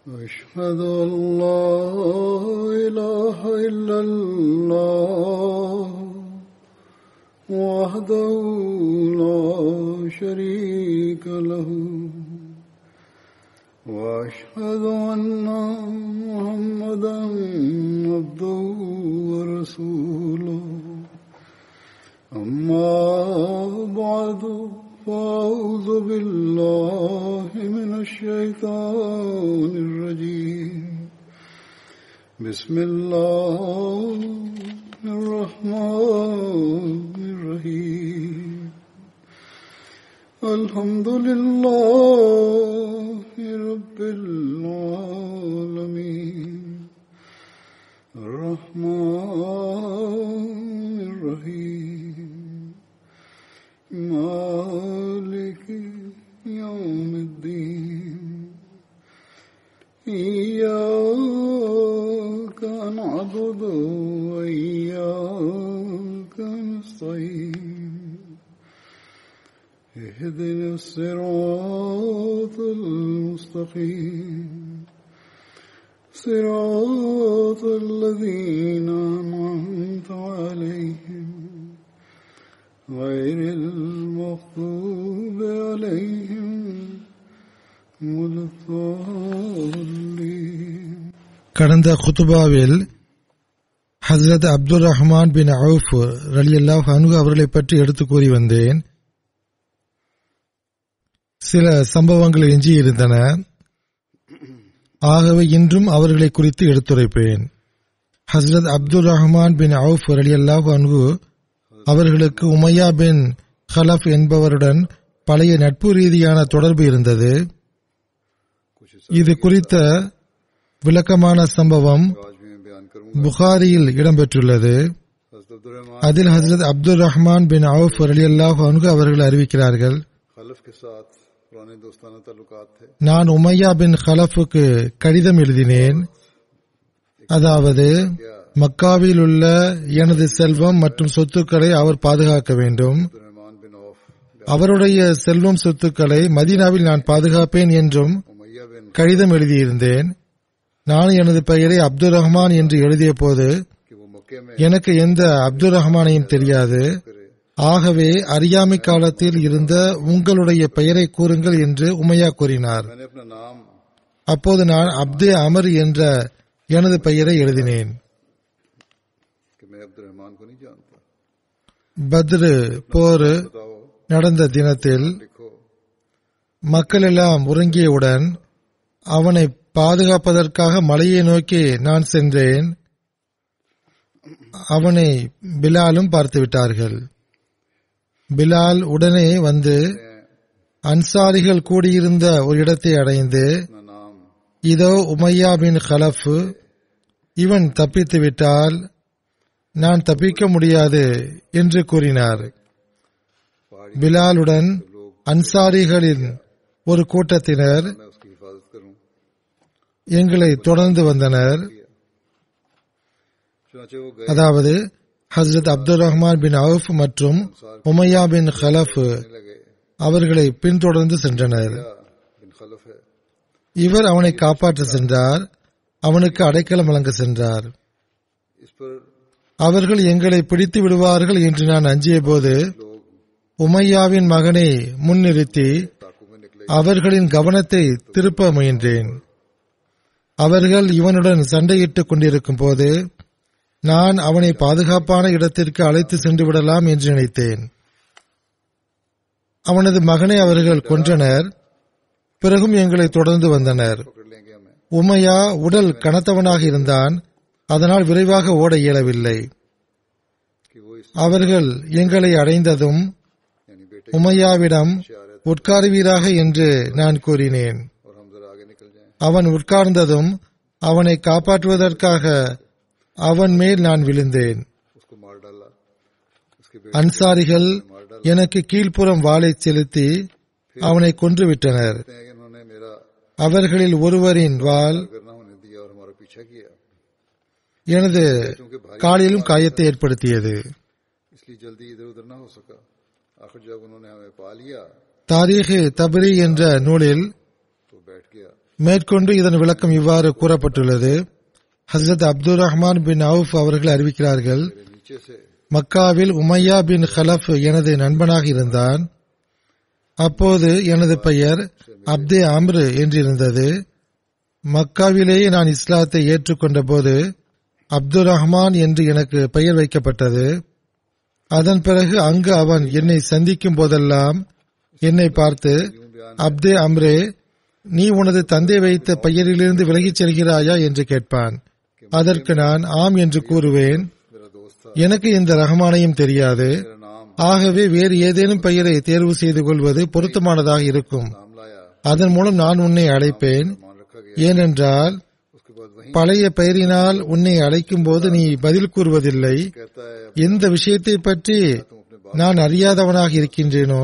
أشهد أن لا إله إلا الله وحده لا شريك له وأشهد أن محمدا عبده ورسوله أما بعد فأعوذ بالله من الشيطان الرجيم بسم الله الرحمن الرحيم الحمد لله رب العالمين الرحمن الرحيم مالك يوم الدين إياك نعبد وإياك نستعين اهدنا الصراط المستقيم صراط الذين أنعمت عليهم غير المغضوب عليهم ولا الضالين கடந்த குத்துபாவில் ஹசரத் அப்துல் ரஹ்மான் பின் அவுஃப் ரலியல்லாஹ் அன்ஹு அவர்களை பற்றி எடுத்து கூறி வந்தேன் சில சம்பவங்கள் எஞ்சியிருந்தன ஆகவே இன்றும் அவர்களை குறித்து எடுத்துரைப்பேன் ஹசரத் அப்துல் ரஹ்மான் பின் அவுஃப் ரலியல்லாஹு அன்ஹு அவர்களுக்கு உமையா பின் ஹலஃப் என்பவருடன் பழைய நட்பு ரீதியான தொடர்பு இருந்தது இது குறித்த விளக்கமான சம்பவம் आज भी मैं बयान करूंगा புகாரியில் இடம்பெற்றுள்ளது हजरत अब्दुलरहमान அதில் ஹசரத் அப்துல் ரஹ்மான் பின் அவுஃப் ரலியல்லாஹு அன்ஹு அவர்கள் அறிவிக்கிறார்கள் खलफ के साथ पुराने दोस्ताना ताल्लुकात थे நான் உமையா பின் ஹலஃபுக்கு கடிதம் எழுதினேன் அதாவது மக்காவில் உள்ள எனது செல்வம் மற்றும் சொத்துக்களை அவர் பாதுகாக்க வேண்டும் अब्दुलरहमान बिन औफ அவருடைய செல்வம் சொத்துக்களை மதீனாவில் நான் பாதுகாப்பேன் என்றும் उमैया बिन கடிதம் எழுதியிருந்தேன் நான் எனது பெயரை அப்துல் ரஹ்மான் என்று எழுதிய போது कि वो मक्के में எனக்கு எந்த அப்துல் ரஹ்மானையும் தெரியாது करे ஆகவே அறியாமை காலத்தில் இருந்த உங்களுடைய பெயரை கூறுங்கள் என்று உமையா கூறினார் मैंने अपना नाम அப்போது நான் அப்தே அமர் என்ற எனது பெயரை எழுதினேன் कि मैं अब्दुलरहमान को नहीं जानता பத்ரு போர் बताओ நடந்த தினத்தில் लिखो மக்கள் எல்லாம் உறங்கியவுடன் அவனை பாதுகாப்பதற்காக மலையை நோக்கி நான் சென்றேன் அவனை பிலாலும் பார்த்து விட்டார்கள் பிலால் உடனே வந்து அன்சாரிகள் கூடியிருந்த ஒரு இடத்தை அடைந்து अपना नाम இதோ உமையா பின் खलफ இவன் தப்பித்து விட்டால் நான் தப்பிக்க முடியாது என்று கூறினார் பிலாலுடன் அன்சாரிகளின் ஒரு கூட்டத்தினர் मैं उसकी हिफाजत करूं எங்களை தொடர்ந்து வந்தனர் चुनाचे वो गए அதாவது ஹஸ்ரத் அப்துல் ரஹ்மான் பின் அவுஃப் மற்றும் உமையா பின் खलफ लगे அவர்களை பின்தொடர்ந்து சென்றனர் क्या बिन खलफ है இவர் அவனை காப்பாற்ற சென்றார் அவனுக்கு அடைக்கலம் வழங்க சென்றார் इस पर அவர்கள் எங்களை பிடித்து விடுவார்கள் என்று நான் அஞ்சிய போது लोग உமையாவின் மகனை முன்னிறுத்தி टाकू में निकले அவர்களின் கவனத்தை திருப்ப முயன்றேன் அவர்கள் இவனுடன் சண்டையிட்டுக் கொண்டிருக்கும் போது நான் அவனை பாதுகாப்பான இடத்திற்கு அழைத்து சென்று விடலாம் என்று நினைத்தேன் அவனது மகனை அவர்கள் கொன்றனர் பிறகும் எங்களை தொடர்ந்து வந்தனர் पकड़ लेंगे हमें உமையா உடல் கனத்தவனாக இருந்தான் அதனால் விரைவாக ஓட இயலவில்லை कि वो इस அவர்கள் எங்களை அடைந்ததும் यानी बेटे உமையாவிடம் से आ रहे உட்காருவீராக என்று நான் கூறினேன் थे और हम जरा आगे निकल जाएं அவன் உட்கார்ந்ததும் அவனை காப்பாற்றுவதற்காக அவன் மேல் நான் விழுந்தேன் उसको मार डाला उसके बेटे அன்சாரிகள் எனக்கு கீழ்ப்புறம் வாளை செலுத்தி அவனை கொன்றுவிட்டனர் कहते हैं कि उन्होंने मेरा அவர்களில் ஒருவரின் வாள் करना होने दिया और हमारा पीछा किया எனது क्योंकि भाई காலிலும் காயத்தை ஏற்படுத்தியது इसलिए जल्दी इधर उधर ना हो सका आखिर जब उन्होंने हमें पा लिया தாரீஹ் தபரி என்ற நூலில் तो बैठ गया மேற்கொண்டு இதன் விளக்கம் இவ்வாறு கூறப்பட்டுள்ளது ஹசரத் அப்துல் ரஹ்மான் பின் அவுஃப் அவர்கள் அறிவிக்கிறார்கள் मेरे नीचे से மக்காவில் உமையா பின் ஹலஃப் எனது நண்பனாக இருந்தான் அப்போது எனது பெயர் அப்தே அம்ரு என்றிருந்தது மக்காவிலேயே நான் இஸ்லாத்தை ஏற்றுக்கொண்ட போது அப்துல் ரஹ்மான் என்று எனக்கு பெயர் வைக்கப்பட்டது அதன் பிறகு அங்கு அவன் என்னை சந்திக்கும் போதெல்லாம் என்னை பார்த்து அப்தே அம்ரே நீ உனது தந்தை வைத்த பெயரிலிருந்து விலகிச் செல்கிறாயா என்று கேட்பான் அதற்கு நான் ஆம் என்று கூறுவேன் मेरा दोस्त था எனக்கு இந்த ரஹ்மானையும் தெரியாது मेरा नाम ஆகவே வேறு ஏதேனும் பெயரை தேர்வு செய்து கொள்வது பொருத்தமானதாக இருக்கும் नाम लाया அதன் மூலம் நான் உன்னை அழைப்பேன் मान रखा गया ஏனென்றால் उसके बाद वही பழைய பெயரினால் உன்னை அழைக்கும் போது நீ பதில் கூறுவதில்லை कहता है எந்த விஷயத்தை பற்றி तुम अपने நான் அறியாதவனாக இருக்கின்றேனோ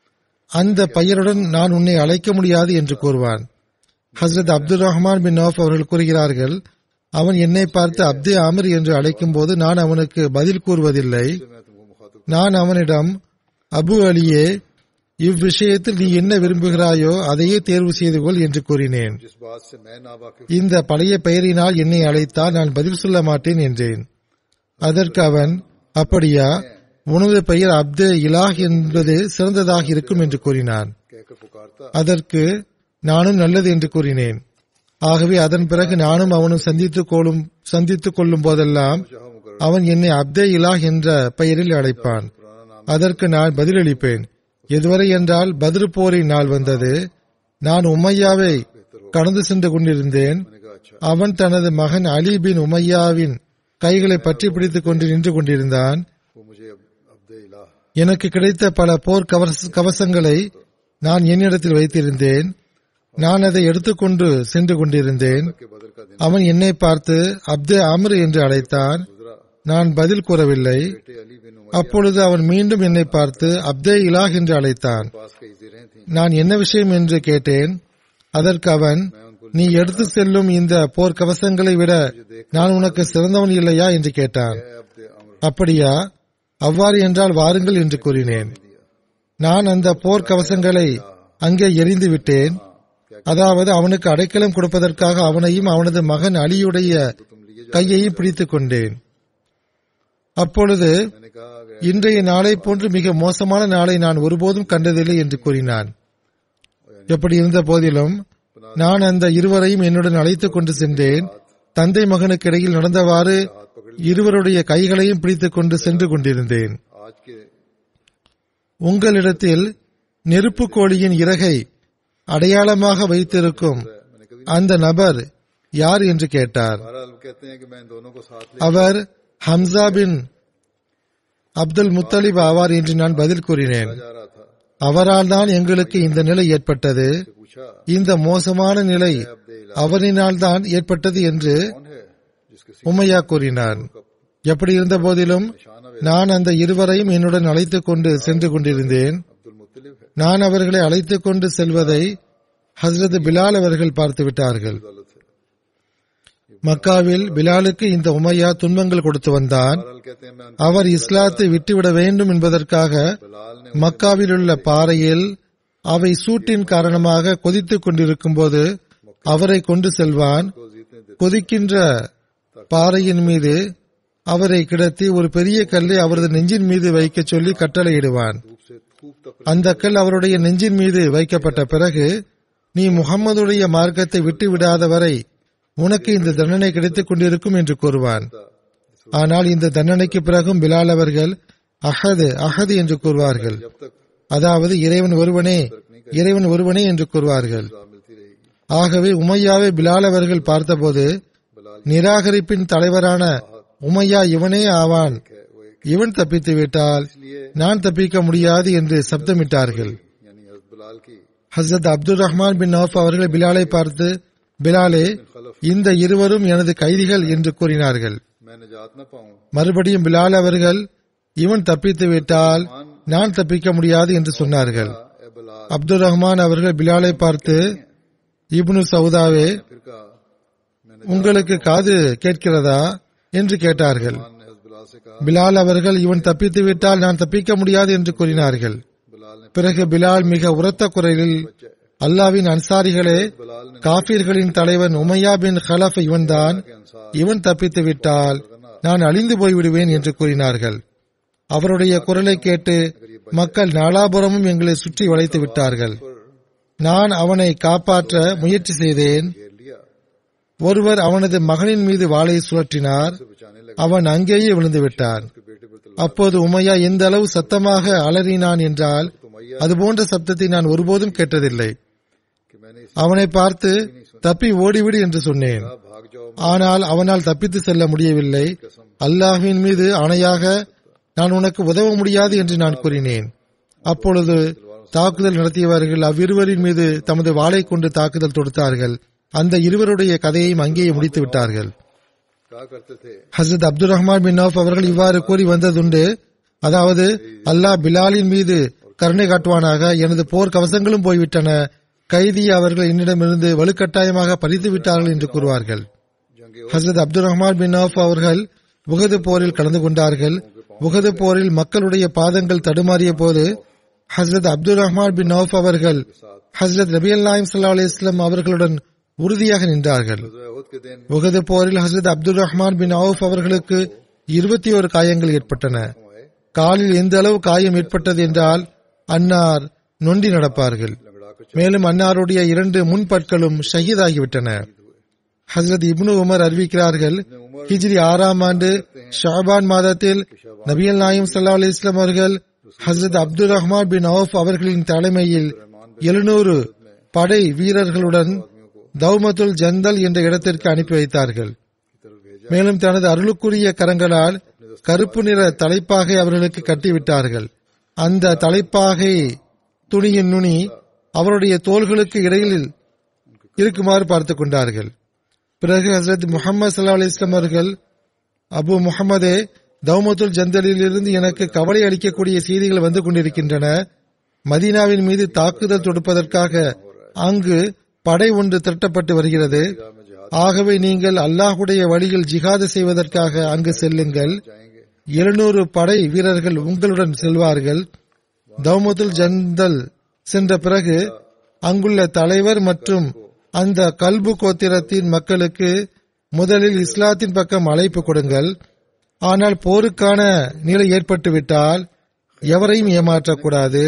அந்த பெயருடன் நான் உன்னை அழைக்க முடியாது என்று கூறுவான் ஹசரத் அப்துல் ரஹ்மான் பின் நௌஃப் அவர்கள் கூறுகிறார்கள் அவன் என்னை பார்த்து அப்தே அமர் என்று அழைக்கும் போது நான் அவனுக்கு பதில் கூறுவதில்லை से मैं तुमको मुखातिब நான் அவனிடம் அபு அலியே இவ்விஷயத்தில் நீ என்ன விரும்புகிறாயோ அதையே தேர்வு செய்து கொள் என்று கூறினேன் जिस बात से मैं नावाकिफ இந்த பழைய பெயரினால் என்னை அழைத்தால் நான் பதில் சொல்ல மாட்டேன் என்றேன் அதற்கு அவன் அப்படியா உனது பெயர் அப்தே இலாஹ் என்பது சிறந்ததாக இருக்கும் என்று கூறினான் कहकर पुकारता அதற்கு நானும் நல்லது என்று கூறினேன் ஆகவே அதன் பிறகு நானும் அவனும் சந்தித்துக் கொள்ளும் சந்தித்துக் கொள்ளும் போதெல்லாம் चाहो मुकर அவன் என்னை அப்தே இலாஹ் என்ற பெயரில் அழைப்பான் पुराना नाम அதற்கு நான் பதிலளிப்பேன் எதுவரை என்றால் பதிரு போரின் நாள் வந்தது நான் உமையாவை கடந்து சென்று கொண்டிருந்தேன் मैंने कहा अच्छा அவன் தனது மகன் அலி பின் உமையாவின் கைகளை பற்றி பிடித்துக் கொண்டு நின்று கொண்டிருந்தான் वो मुझे अब अब्दे इलाह எனக்கு கிடைத்த பல போர் கவச- கவசங்களை நான் என்னிடத்தில் வைத்திருந்தேன் நான் அதை எடுத்துக்கொண்டு சென்று கொண்டிருந்தேன் के बदर का दिन அவன் என்னை பார்த்து அப்தே அம்ரு என்று அழைத்தான் गुजरा நான் பதில் கூறவில்லை बेटे अली बिन उमर அப்பொழுது அவன் மீண்டும் என்னை பார்த்து அப்தே இலாஹ் என்று அழைத்தான் पास कई जिरें थीं நான் என்ன விஷயம் என்று கேட்டேன் அதற்கு அவன் நீ எடுத்து செல்லும் இந்த போர் கவசங்களை விட நான் உனக்கு சிறந்தவன் இல்லையா என்று கேட்டான் ए अब्दे अमर அப்படியா அவ்வாறு என்றால் வாருங்கள் என்று கூறினேன் நான் அந்த போர் கவசங்களை அங்கே எரிந்து விட்டேன் அதாவது அவனுக்கு அடைக்கலம் கொடுப்பதற்காக அவனையும் அவனது மகன் அலியுடைய கையையும் பிடித்துக் கொண்டேன் அப்பொழுது मैंने कहा अगर இன்றைய நாளை போன்று மிக மோசமான நாளை நான் ஒருபோதும் கண்டதில்லை என்று கூறினான் எப்படி இருந்த போதிலும் நான் அந்த இருவரையும் என்னுடன் அழைத்துக் கொண்டு சென்றேன் தந்தை மகனுக்கு இடையில் நடந்தவாறு இருவருடைய கைகளையும் பிடித்துக் கொண்டு சென்று கொண்டிருந்தேன் आज के உங்களிடத்தில் நெருப்பு கோழியின் இறகை அடையாளமாக வைத்திருக்கும் मैंने कभी அந்த நபர் யார் என்று கேட்டார் बहरहाल वो कहते हैं कि मैं इन दोनों को साथ ले அவர் ஹம்சா பின் அப்துல் முத்தலிப் ஆவார் என்று நான் பதில் கூறினேன் जा रहा था அவரால் தான் எங்களுக்கு இந்த நிலை ஏற்பட்டது पूछा இந்த மோசமான நிலை अब्दे इलाह அவரினால் தான் ஏற்பட்டது என்று कौन है जिसके உமையா கூறினார் எப்படி இருந்த போதிலும் நான் அந்த இருவரையும் என்னுடன் அழைத்துக் கொண்டு சென்று கொண்டிருந்தேன் अब्दुल मुत्तलिब है நான் அவர்களை அழைத்துக் கொண்டு செல்வதை ஹஸ்ரத் பிலால் அவர்கள் பார்த்து விட்டார்கள் दौलत है மக்காவில் பிலாலுக்கு இந்த உமையா துன்பங்கள் கொடுத்து வந்தான் बहरहाल कहते हैं मैं அவர் இஸ்லாத்தை விட்டுவிட வேண்டும் என்பதற்காக बिलाल ने மக்காவில் உள்ள பாறையில் அவை சூட்டின் காரணமாக கொதித்துக் கொண்டிருக்கும் போது அவரை கொண்டு செல்வான் उसको जीतने दे கொதிக்கின்ற பாறையின் மீது அவரை கிடத்தி ஒரு பெரிய கல்லை அவரது நெஞ்சின் மீது வைக்கச் சொல்லி கட்டளையிடுவான் धूप से खूब तप அந்த கல் அவருடைய நெஞ்சின் மீது வைக்கப்பட்ட பிறகு நீ முகம்மதுடைய மார்க்கத்தை விட்டு விடாத வரை உனக்கு இந்த தண்டனை கிடைத்துக் கொண்டிருக்கும் என்று கூறுவான் ஆனால் இந்த தண்டனைக்கு பிறகும் பிலால் அவர்கள் அஹது அஹது என்று கூறுவார்கள் जब तक அதாவது இறைவன் ஒருவனே இறைவன் ஒருவனே என்று கூறுவார்கள் सजा मिलती रहेगी ஆகவே உமையாவை பிலால் அவர்கள் பார்த்தபோது நிராகரிப்பின் தலைவரான உமையா இவனே ஆவான் है वो एक இவன் தப்பித்து விட்டால் इसलिए நான் தப்பிக்க முடியாது என்று சப்தமிட்டார்கள் यानी हज़रत बिलाल की ஹசரத் அப்துல் ரஹ்மான் பின் நௌஃப் அவர்கள் பிலாலை பார்த்து பிலாலே இந்த இருவரும் எனது கைதிகள் என்று கூறினார்கள் मैं निजात न पाऊं மறுபடியும் பிலால் அவர்கள் இவன் தப்பித்து விட்டால் நான் தப்பிக்க முடியாது என்று சொன்னார்கள் ए बिलाल அப்துல் ரஹ்மான் அவர்கள் பிலாலை பார்த்து இப்னு சவுதாவே फिर कहा मैंने உங்களுக்கு காது கேட்கிறதா என்று கேட்டார்கள் खान ने हज़रत बिलाल से कहा பிலால் அவர்கள் இவன் தப்பித்து விட்டால் நான் தப்பிக்க முடியாது என்று கூறினார்கள் बिलाल ने பிறகு பிலால் மிக உரத்த குரலில் அல்லாவின் அன்சாரிகளே बलाल ने காபீர்களின் தலைவன் உமையா பின் ஹலஃப் இவன்தான் के अंसार இவன் தப்பித்து விட்டால் நான் அழிந்து போய்விடுவேன் என்று கூறினார்கள் அவருடைய குரலை கேட்டு மக்கள் நாலாபுரமும் எங்களை சுற்றி வளைத்து விட்டார்கள் पर நான் அவனை காப்பாற்ற முயற்சி செய்தேன் घेर लिया ஒருவர் அவனது மகனின் மீது வாளை சுழற்றினார் उसे बचाने लगा அவன் அங்கேயே விழுந்து விட்டான் उसके बेटे पर तलवार அப்போது உமையா எந்த அளவு சத்தமாக அலறினான் என்றால் तो मैया அதுபோன்ற சப்தத்தை நான் ஒருபோதும் கேட்டதில்லை कि मैंने इस அவனை பார்த்து தப்பி ஓடிவிடு என்று சொன்னேன் कहा, भाग जाओ ஆனால் அவனால் தப்பித்து செல்ல முடியவில்லை कसम அல்லாஹ்வின் மீது ஆணையாக நான் உனக்கு உதவ முடியாது என்று நான் கூறினேன் அப்பொழுது தாக்குதல் நடத்தியவர்கள் அவ்விருவரின் மீது தமது வாளை கொண்டு தாக்குதல் தொடுத்தார்கள் அந்த இருவருடைய கதையையும் அங்கேயே முடித்து விட்டார்கள் कहा करते थे ஹசரத் அப்துல் ரஹ்மான் பின் நௌஃப் அவர்கள் இவ்வாறு கூறி வந்ததுண்டு அதாவது அல்லாஹ் பிலாலின் மீது கருணை காட்டுவானாக எனது போர் கவசங்களும் போய்விட்டன கைதி அவர்கள் என்னிடமிருந்து வலுக்கட்டாயமாக பறித்து விட்டார்கள் என்று கூறுவார்கள் जंगे ஹசரத் அப்துல் ரஹ்மான் பின் நௌஃப் அவர்கள் உகது போரில் கலந்து கொண்டார்கள் உகது போரில் மக்களுடைய பாதங்கள் தடுமாறிய போது ஹசரத் அப்துல் ரஹ்மான் பின் நௌஃப் அவர்கள் ஹசரத் நபி அல்லாஹிம் சல்லா அலிஸ்லாம் அவர்களுடன் உறுதியாக நின்றார்கள் उहद के दिन உகது போரில் ஹசரத் அப்துல் ரஹ்மான் பின் அவுஃப் அவர்களுக்கு இருபத்தி ஒரு காயங்கள் ஏற்பட்டன हुए காலில் எந்த அளவு காயம் ஏற்பட்டது என்றால் அன்னார் நொண்டி நடப்பார்கள் लंगड़ा कर மேலும் அன்னாருடைய இரண்டு முன்பற்களும் ஷஹீதாகிவிட்டன ஹசரத் இப்னு உமர் அறிவிக்கிறார்கள் ஹிஜ்ரி ஆறாம் ஆண்டு ஷாபான் மாதத்தில் நபியல் நாயம் சல்லா அலி இஸ்லாம் அவர்கள் ஹசரத் அப்துல் ரஹ்மான் பின் அவுஃப் அவர்களின் தலைமையில் எழுநூறு படை வீரர்களுடன் தௌமத்துல் ஜந்தல் என்ற இடத்திற்கு அனுப்பி வைத்தார்கள் की तरफ भेजा மேலும் தனது அருளுக்குரிய கரங்களால் கருப்பு நிற தலைப்பாகை அவர்களுக்கு கட்டிவிட்டார்கள் அந்த தலைப்பாகை துணியின் நுனி அவருடைய தோள்களுக்கு இடையில் இருக்குமாறு பார்த்துக் கொண்டார்கள் பிறகு ஹசரத் முகமது சல்லா அலி இஸ்லாம் அவர்கள் அபு முகமதே தௌமத்துல் ஜந்தலில் இருந்து எனக்கு கவலை அளிக்கக்கூடிய செய்திகள் வந்து கொண்டிருக்கின்றன மதீனாவின் மீது தாக்குதல் தொடுப்பதற்காக அங்கு படை ஒன்று திரட்டப்பட்டு வருகிறது ஆகவே நீங்கள் அல்லாஹுடைய வழியில் ஜிஹாது செய்வதற்காக அங்கு செல்லுங்கள் जाएंगे எழுநூறு படை வீரர்கள் உங்களுடன் செல்வார்கள் தௌமத்துல் ஜந்தல் சென்ற பிறகு அங்குள்ள தலைவர் மற்றும் அந்த கல்பு கோத்திரத்தின் மக்களுக்கு முதலில் இஸ்லாத்தின் பக்கம் அழைப்பு கொடுங்கள் ஆனால் போருக்கான நிலை ஏற்பட்டுவிட்டால் எவரையும் ஏமாற்றக்கூடாது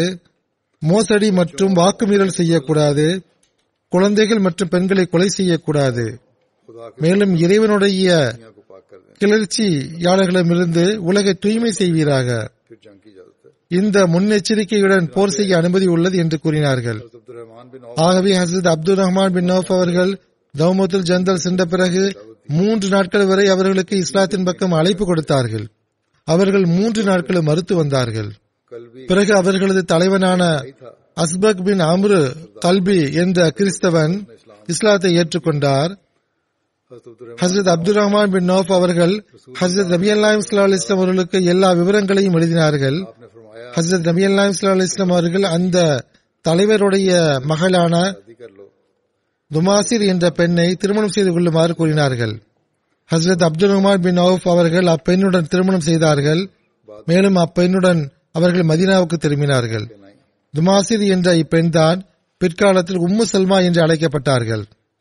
மோசடி மற்றும் வாக்குமீறல் செய்யக்கூடாது குழந்தைகள் மற்றும் பெண்களை கொலை செய்யக்கூடாது खुदा की மேலும் இறைவனுடைய दुनिया को पाक कर दें கிளர்ச்சியாளர்களிடமிருந்து உலகை தூய்மை செய்வீராக फिर जंग की इजाजत है இந்த முன்னெச்சரிக்கையுடன் போர் செய்ய அனுமதி உள்ளது என்று கூறினார்கள் हजरत अब्दुल रहमान बिन औफ ஆகவே ஹசரத் அப்துல் ரஹ்மான் பின் நௌஃப் அவர்கள் தௌமத்துல் ஜந்தல் சென்ற பிறகு மூன்று நாட்கள் வரை அவர்களுக்கு இஸ்லாத்தின் பக்கம் அழைப்பு கொடுத்தார்கள் அவர்கள் மூன்று நாட்களும் மறுத்து வந்தார்கள் कल भी பிறகு அவர்களது தலைவனான था அஸ்பக் பின் அம்ரு கல்பி என்ற கிறிஸ்தவன் இஸ்லாத்தை ஏற்றுக்கொண்டார் हजरत अब्दुल रहमान ஹசரத் அப்துல் ரஹ்மான் பின் நௌஃப் அவர்கள் ஹசரத் நபி அல்லாஹிம் ஸல்லல்லாஹு அலைஹி வஸல்லம் அவர்களுக்கு எல்லா விவரங்களையும் எழுதினார்கள் आपने फरमाया ஹசரத் நபி அல்லாஹிம் ஸல்லல்லாஹு அலைஹி வஸல்லம் அவர்கள் அந்த தலைவருடைய மகளான शादी कर लो துமாசிர் என்ற பெண்ணை திருமணம் செய்து கொள்ளுமாறு கூறினார்கள் ஹசரத் அப்துல் ரஹ்மான் பின் அவுஃப் அவர்கள் அப்பெண்ணுடன் திருமணம் செய்தார்கள் மேலும் அப்பெண்ணுடன் அவர்கள் மதீனாவுக்கு திரும்பினார்கள் नहीं துமாசிர் என்ற இப்பெண்தான் பிற்காலத்தில் உம்மு சல்மா என்று அழைக்கப்பட்டார்கள்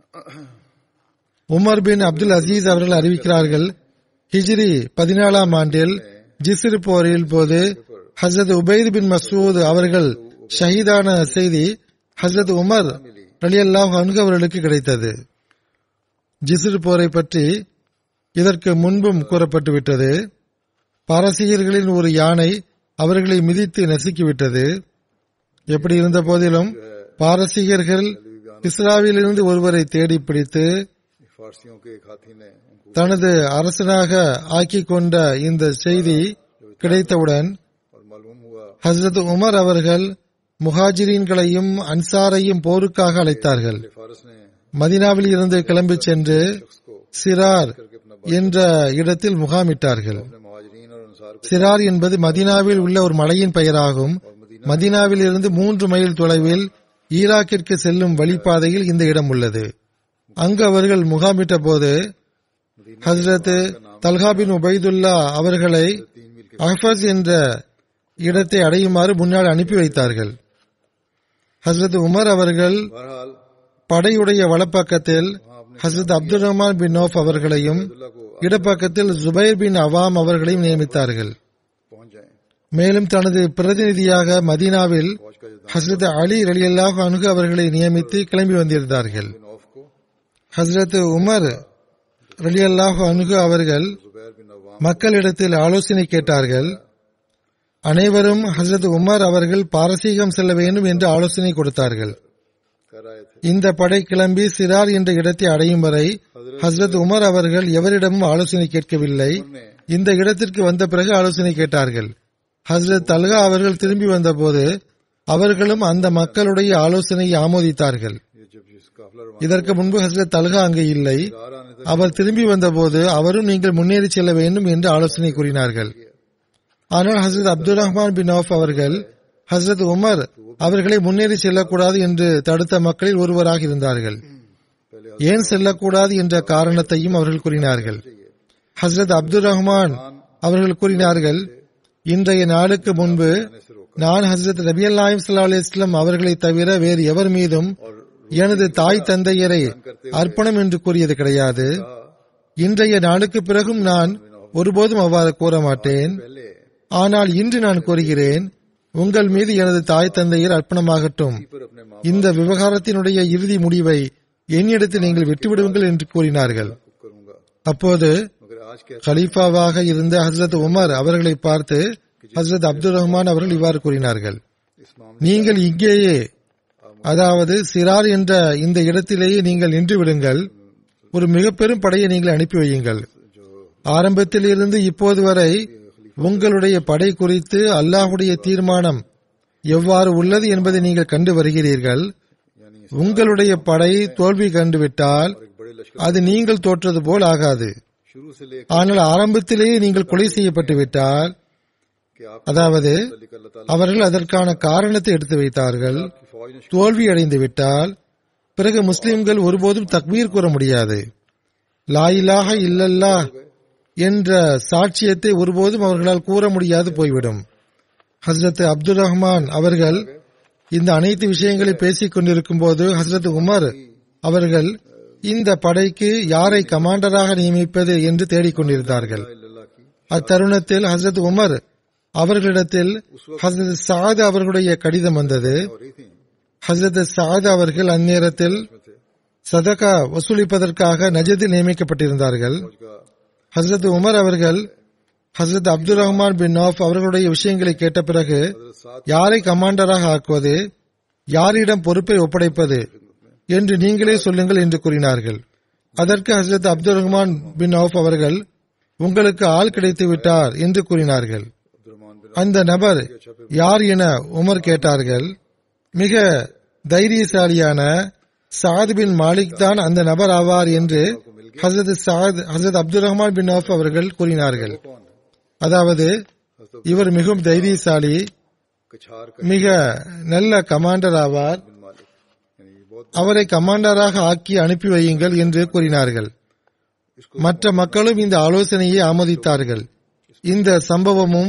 உமர் பின் அப்துல் அசீஸ் அவர்கள் அறிவிக்கிறார்கள் ஹிஜ்ரி பதினாலாம் ஆண்டில் ஜிஸ்ர் போரில் போது ஹசரத் உபைத் பின் மசூத் அவர்கள் ஷஹீதான செய்தி ஹசரத் உமர் ரலியல்லாஹு அன்ஹு அவர்களுக்கு கிடைத்தது ஜிஸ்ர் போரை பற்றி இதற்கு முன்பும் கூறப்பட்டுவிட்டது பாரசீகர்களின் ஒரு யானை அவர்களை மிதித்து நசுக்கிவிட்டது எப்படி இருந்த போதிலும் பாரசீகர்கள் இஸ்ராவிலிருந்து ஒருவரை தேடி பிடித்து फारसियों के एक हाथी ने उनको தனது அரசனாக ஆக்கிக் கொண்ட இந்த செய்தி கிடைத்தவுடன் और मालूम हुआ ஹசரத் உமர் அவர்கள் முஹாஜிரீன்களையும் அன்சாரையும் போருக்காக அழைத்தார்கள் कि फारस ने மதினாவில் இருந்து கிளம்பிச் சென்று उसको சிரார் करके अपना என்ற இடத்தில் முகாமிட்டார்கள் अपने महाजरीन और अंसार को சிரார் என்பது மதீனாவில் உள்ள ஒரு மலையின் பெயராகும் மதீனாவில் இருந்து மூன்று மைல் தொலைவில் ஈராக்கிற்கு செல்லும் வழிப்பாதையில் இந்த இடம் உள்ளது அங்கு அவர்கள் முகாமிட்ட போது ஹசரத் தல்ஹா பின் உபைதுல்லா அவர்களை அஹ்ஃபஸ் என்ற இடத்தை அடையுமாறு முன்னால் அனுப்பி வைத்தார்கள் ஹசரத் உமர் அவர்கள் बहरहाल படையுடைய வலப்பக்கத்தில் ஹசரத் அப்துல் ரஹ்மான் பின் நோஃப் அவர்களையும் अब्दुल्ला को இடப்பக்கத்தில் ஜுபைர் பின் அவாம் அவர்களையும் நியமித்தார்கள் पहुंच जाए மேலும் தனது பிரதிநிதியாக மதீனாவில் फौज का जो ஹசரத் அலி ரலியல்லாஹு அன்ஹு அவர்களை நியமித்து கிளம்பி வந்திருந்தார்கள் बिन औफ को ஹசரத் உமர் ரலியல்லாஹு அன்ஹு அவர்கள் जुबैर बिन अवाम மக்களிடத்தில் ஆலோசனை கேட்டார்கள் அனைவரும் ஹசரத் உமர் அவர்கள் பாரசீகம் செல்ல வேண்டும் என்று ஆலோசனை கொடுத்தார்கள் कर रहे थे இந்த படை கிளம்பி சிரார் என்ற இடத்தை அடையும் வரை ஹசரத் உமர் அவர்கள் எவரிடமும் ஆலோசனை கேட்கவில்லை उन्होंने இந்த இடத்திற்கு வந்த பிறகு ஆலோசனை கேட்டார்கள் ஹசரத் தல்கா அவர்கள் திரும்பி வந்தபோது அவர்களும் அந்த மக்களுடைய ஆலோசனையை ஆமோதித்தார்கள் ये जब जिस काफिला रवाना இதற்கு முன்பு ஹசரத் தல்கா அங்கு இல்லை चार आने तक அவர் திரும்பி வந்தபோது அவரும் நீங்கள் முன்னேறி செல்ல வேண்டும் என்று ஆலோசனை கூறினார்கள் ஆனால் ஹசரத் அப்துல் ரஹ்மான் பின் ஆஃப் அவர்கள் ஹசரத் உமர் அவர்களை முன்னேறி செல்லக்கூடாது என்று தடுத்த மக்களில் ஒருவராக இருந்தார்கள் पहले ஏன் செல்லக்கூடாது என்ற காரணத்தையும் அவர்கள் கூறினார்கள் ஹசரத் அப்துல் ரஹ்மான் அவர்கள் கூறினார்கள் இன்றைய நாளுக்கு முன்பு நான் ஹசரத் ரபி அல்லாஹிம் சல்லா அலிஸ்லாம் அவர்களை தவிர வேறு எவர் மீதும் எனது தாய் தந்தையரை அர்ப்பணம் என்று கூறியது கிடையாது இன்றைய நாளுக்கு பிறகும் நான் ஒருபோதும் அவ்வாறு கூற மாட்டேன் पहले ஆனால் இன்று நான் கூறுகிறேன் உங்கள் மீது எனது தாய் தந்தையர் அர்ப்பணமாகட்டும் पर अपने माँ இந்த விவகாரத்தினுடைய இறுதி முடிவை என்னிடத்தில் நீங்கள் விட்டுவிடுங்கள் என்று கூறினார்கள் को करूंगा அப்போது मगर आज क्या கலீஃபாவாக இருந்த ஹசரத் உமர் அவர்களை பார்த்து ஹசரத் அப்துல் ரஹ்மான் அவர்கள் இவ்வாறு கூறினார்கள் इस मामले நீங்கள் இங்கேயே அதாவது சிரார் என்ற இந்த இடத்திலேயே நீங்கள் நின்று விடுங்கள் ஒரு மிக பெரும் படையை நீங்கள் அனுப்பி வையுங்கள் ஆரம்பத்தில் இருந்து இப்போது வரை உங்களுடைய படை குறித்து அல்லாஹுடைய தீர்மானம் எவ்வாறு உள்ளது என்பதை நீங்கள் கண்டு வருகிறீர்கள் यानी உங்களுடைய படை தோல்வி கண்டுவிட்டால் एक बड़े लश्कर அது நீங்கள் தோற்றது போல் ஆகாது शुरू से लेकर ஆனால் ஆரம்பத்திலேயே நீங்கள் கொலை செய்யப்பட்டு விட்டால் कि आप அதாவது अल्लाह ताला அவர்கள் அதற்கான காரணத்தை எடுத்து வைத்தார்கள் की फौज ने தோல்வி அடைந்து விட்டால் பிறகு முஸ்லிம்கள் ஒருபோதும் தக்பீர் கூற முடியாது லா இலாஹ இல்லல்லா என்ற சாட்சியத்தை ஒருபோதும் அவர்களால் கூற முடியாது போய்விடும் ஹசரத் அப்துல் ரஹ்மான் அவர்கள் இந்த அனைத்து விஷயங்களை பேசிக் கொண்டிருக்கும் போது ஹசரத் உமர் அவர்கள் இந்த படைக்கு யாரை கமாண்டராக நியமிப்பது என்று தேடிக்கொண்டிருந்தார்கள் अल्लाह की அத்தருணத்தில் ஹசரத் உமர் அவர்களிடத்தில் ஹசரத் சாத் அவர்களுடைய கடிதம் வந்தது हो रही थी ஹசரத் சாத் அவர்கள் அந்நேரத்தில் சதகா வசூலிப்பதற்காக நஜத்தில் நியமிக்கப்பட்டிருந்தார்கள் फौज का ஹசரத் உமர் அவர்கள் ஹசரத் அப்துல் ரஹ்மான் பின் நௌஃப் அவர்களுடைய விஷயங்களை கேட்ட பிறகு हजरत साथ யாரை கமாண்டராக ஆக்குவது யாரிடம் பொறுப்பை ஒப்படைப்பது என்று நீங்களே சொல்லுங்கள் என்று கூறினார்கள் அதற்கு ஹசரத் அப்துல் ரஹ்மான் பின் நௌஃப் அவர்கள் உங்களுக்கு ஆள் கிடைத்து விட்டார் என்று கூறினார்கள் अब्दुलरमान बिन அந்த நபர் யார் என உமர் கேட்டார்கள் மிக தைரியசாலியான சாத் பின் மாலிக் தான் அந்த நபர் ஆவார் என்று ஹசரத் சாத் ஹசரத் அப்துல் ரஹ்மான் பின் நௌஃப் அவர்கள் கூறினார்கள் कौन है அதாவது இவர் மிகவும் தைரியசாலி कछार का மிக நல்ல கமாண்டர் ஆவார் बिन मालिक यानी ये बहुत அவரை கமாண்டராக ஆக்கி அனுப்பி வையுங்கள் என்று கூறினார்கள் மற்ற மக்களும் இந்த ஆலோசனையை ஆமோதித்தார்கள் இந்த சம்பவமும்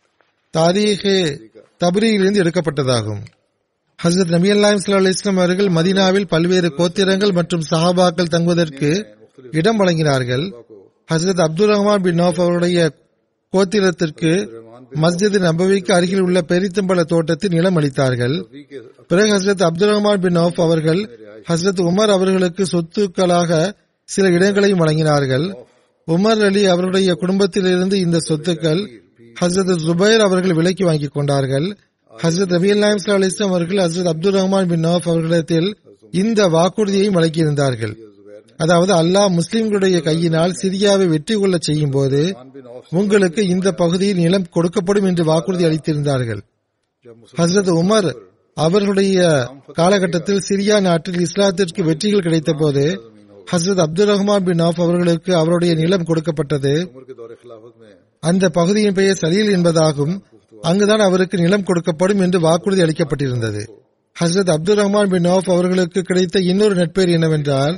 தாரீஹே தபரியிலிருந்து எடுக்கப்பட்டதாகும் ஹசரத் நபி அல்லாஹிம் ஸல்லல்லாஹு அலைஹி வஸல்லம் அவர்கள் மதீனாவில் பல்வேறு கோத்திரங்கள் மற்றும் சஹாபாக்கள் தங்குவதற்கு இடம் வழங்கினார்கள் ஹசரத் அப்துல் ரஹ்மான் பின் நௌஃப் அவருடைய கோத்திரத்திற்கு மஸ்ஜித் நபவிக்கு அருகில் உள்ள பெரித்தம்பல தோட்டத்தில் நிலம் அளித்தார்கள் नबी के பிறகு ஹசரத் அப்துல் ரஹ்மான் பின் நௌஃப் அவர்கள் ஹசரத் உமர் அவர்களுக்கு சொத்துக்களாக சில இடங்களையும் வழங்கினார்கள் உமர் அலி அவருடைய குடும்பத்திலிருந்து இந்த சொத்துக்கள் ஹசரத் ஜுபைர் அவர்கள் விலைக்கு வாங்கிக் கொண்டார்கள் ஹசரத் ரபி அல்லாம் அலிஸ்லாம் அவர்கள் ஹசரத் அப்துல் ரஹ்மான் பின் நௌஃப் அவர்களிடத்தில் இந்த வாக்குறுதியையும் வழங்கியிருந்தார்கள் அதாவது அல்லாஹ் முஸ்லிம்களுடைய கையினால் சிரியாவை வெற்றி கொள்ள செய்யும் போது बिन औफ உங்களுக்கு இந்த பகுதியில் நிலம் கொடுக்கப்படும் என்று வாக்குறுதி அளித்திருந்தார்கள் जब मुसलमान ஹசரத் உமர் அவர்களுடைய காலகட்டத்தில் சிரியா நாட்டில் இஸ்லாத்திற்கு வெற்றிகள் கிடைத்த போது ஹசரத் அப்துல் ரஹ்மான் பின் ஆஃப் அவர்களுக்கு அவருடைய நிலம் கொடுக்கப்பட்டது उमर के दौरे खिलाफत में அந்த பகுதியின் பெயர் சலீல் என்பதாகும் அங்குதான் அவருக்கு நிலம் கொடுக்கப்படும் என்று வாக்குறுதி அளிக்கப்பட்டிருந்தது ஹசரத் அப்துல் ரஹ்மான் பின் ஆஃப் அவர்களுக்கு கிடைத்த இன்னொரு நட்பேர் என்னவென்றால்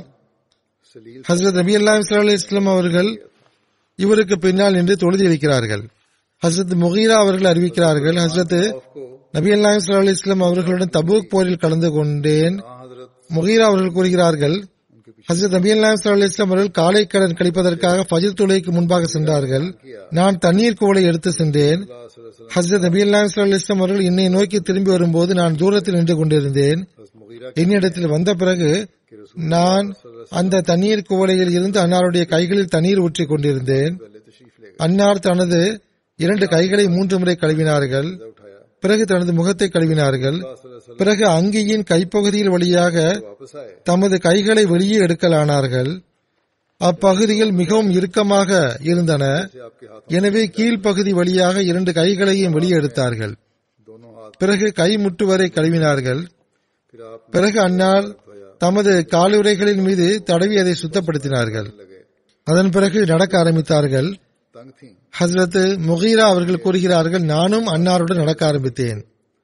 सलील ஹசரத் நபி அல்லாம் இஸ்லாம் அவர்கள் இவருக்கு பின்னால் நின்று தொழுதி இருக்கிறார்கள் ஹசரத் முகீரா அவர்கள் அறிவிக்கிறார்கள் ஹசரத் आपको நபி அல்லாஹ் ஸல்லல்லாஹு அலைஹி வஸல்லம் அவர்களுடன் தபூக் போரில் கலந்து கொண்டேன் हाँ हजरत முகீரா அவர்கள் கூறுகிறார்கள் ஹசரத் நபி அல்லாஹ் ஸல்லல்லாஹு அலைஹி வஸல்லம் அவர்கள் காலை கடன் கழிப்பதற்காக ஃபஜ்ர் தொழுகைக்கு முன்பாக சென்றார்கள் நான் தண்ணீர் குவளை எடுத்து சென்றேன் अल्लाह सल्लल्लाहु अलैहि वसल्लम ஹசரத் நபி அல்லாஹ் ஸல்லல்லாஹு அலைஹி வஸல்லம் அவர்கள் என்னை நோக்கி திரும்பி வரும்போது நான் தூரத்தில் நின்று கொண்டிருந்தேன் हजरत मुगीरा என்னிடத்தில் வந்த பிறகு நான் அந்த தண்ணீர் குவளையில் இருந்து அன்னாருடைய கைகளில் தண்ணீர் ஊற்றிக் கொண்டிருந்தேன் पहले तशरीफ ले गए அன்னார் தனது இரண்டு கைகளை மூன்று முறை கழுவினார்கள் उठाया பிறகு தனது முகத்தை கழுவினார்கள் अल्लाह सल्लल्लाहु अलैहि பிறகு அங்கியின் கைப்பகுதியில் வழியாக वसल्लम वापस आए தமது கைகளை வெளியே எடுக்கலானார்கள் அப்பகுதிகள் மிகவும் இறுக்கமாக இருந்தன से आपके हाथ எனவே கீழ்ப்பகுதி வழியாக இரண்டு கைகளையும் வெளியே எடுத்தார்கள் दोनों हाथ பிறகு கை முட்டு வரை கழுவினார்கள் फिर आप பிறகு அன்னார் தமது காலுறைகளின் மீது தடவி அதை சுத்தப்படுத்தினார்கள் लगे அதன் பிறகு நடக்க ஆரம்பித்தார்கள் तंग थी ஹஸ்ரத் முகீரா அவர்கள் கூறுகிறார்கள் நானும் அன்னாருடன் நடக்க ஆரம்பித்தேன்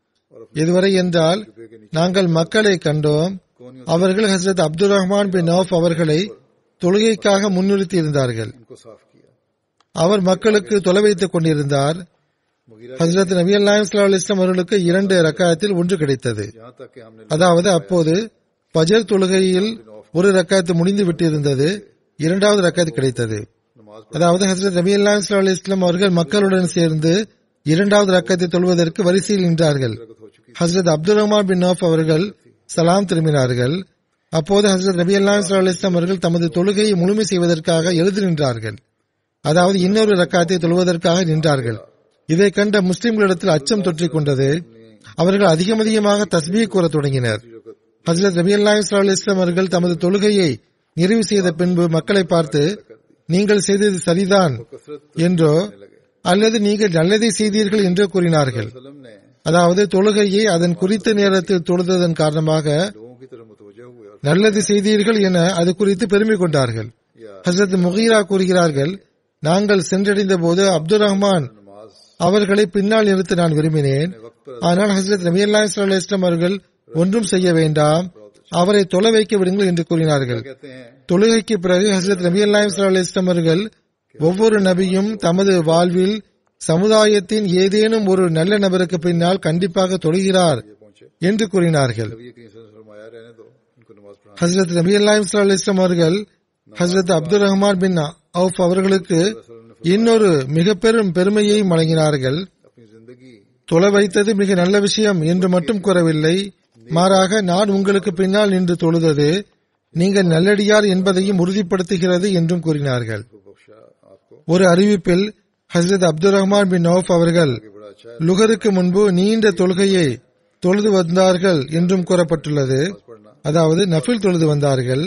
எதுவரை என்றால் நாங்கள் மக்களை கண்டோம் அவர்கள் ஹஸ்ரத் அப்துல் ரஹ்மான் பின் நௌஃப் அவர்களை தொழுகைக்காக முன்னிறுத்தி இருந்தார்கள் इनको साफ किया அவர் மக்களுக்கு தொலை வைத்துக் கொண்டிருந்தார் मुगीरा ஹஸ்ரத் நபி அல்லாஹ் இஸ்லாம் அவர்களுக்கு இரண்டு ரக்காயத்தில் ஒன்று கிடைத்தது यहाँ तक कि हमने அதாவது அப்போது பஜர் தொழுகையில் ஒரு ரக்காயத்து முடிந்து விட்டிருந்தது இரண்டாவது ரக்காயத்து கிடைத்தது नमाज அதாவது ஹசரத் நபி அல்லா இஸ்லாம் அவர்கள் மக்களுடன் சேர்ந்து இரண்டாவது ரக்கத்தை தொழுவதற்கு வரிசையில் நின்றார்கள் पढ़ हो चुकी ஹசரத் அப்துல் ரஹ்மான் பின் நௌஃப் அவர்கள் சலாம் திரும்பினார்கள் அப்போது ஹசரத் நபி அல்லா இஸ்லாம் அவர்கள் தமது தொழுகையை முழுமை செய்வதற்காக எழுதி நின்றார்கள் அதாவது இன்னொரு ரக்காத்தை தொழுவதற்காக நின்றார்கள் இதை கண்ட முஸ்லிம்களிடத்தில் அச்சம் தொற்றிக் கொண்டது அவர்கள் அதிகம் அதிகமாக தஸ்பீ கூறத் தொடங்கினர் ஹசரத் நபி அல்லா இஸ்லாம் அவர்கள் தமது தொழுகையை நிறைவு செய்த பின்பு மக்களை பார்த்து நீங்கள் செய்தது சரிதான் என்றோ அல்லது நீங்கள் நல்லதை செய்தீர்கள் என்றோ கூறினார்கள் वसल्लम ने அதாவது தொழுகையை அதன் குறித்த நேரத்தில் தொழுததன் காரணமாக लोगों की तरफ मुतवजह हुए और நல்லது செய்தீர்கள் என அது குறித்து பெருமை கொண்டார்கள் ஹசரத் முகீரா கூறுகிறார்கள் நாங்கள் சென்றடைந்த போது அப்துல் ரஹ்மான் नमाज அவர்களை பின்னால் நிறுத்த நான் விரும்பினேன் ஆனால் ஹசரத் நபி அல்லா இஸ்லாம் அவர்கள் ஒன்றும் செய்ய வேண்டாம் அவரை தொலை வைக்க விடுங்கள் என்று கூறினார்கள் कहते हैं தொழுகைக்கு பிறகு ஹசரத் நபி அல்லாஹ் இஸ்லாம் அவர்கள் ஒவ்வொரு நபியும் தமது வாழ்வில் சமுதாயத்தின் ஏதேனும் ஒரு நல்ல நபருக்கு பின்னால் கண்டிப்பாக தொழுகிறார் ये पहुंचे என்று கூறினார்கள் नबी कहीं से फरमाया रहने दो इनको नमाज पढ़ा ஹசரத் நபி அல்லாஹ் இஸ்லாம் அவர்கள் ஹசரத் அப்துல் ரஹ்மான் பின் அவுஃப் அவர்களுக்கு இன்னொரு மிக பெரும் பெருமையையும் வழங்கினார்கள் अपनी जिंदगी தொலை வைத்தது மிக நல்ல விஷயம் என்று மட்டும் கூறவில்லை மாறாக நான் உங்களுக்கு பின்னால் நின்று தொழுதது நீங்கள் நல்லடியார் என்பதையும் உறுதிப்படுத்துகிறது என்றும் கூறினார்கள் को बख्शा आपको ஒரு அறிவிப்பில் ஹசரத் அப்துல் ரஹ்மான் பின் நௌஃப் அவர்கள் ये बड़ा अच्छा है லுகருக்கு முன்பு நீண்ட தொழுகையை தொழுது வந்தார்கள் என்றும் கூறப்பட்டுள்ளது पढ़ना அதாவது நஃபில் தொழுது வந்தார்கள்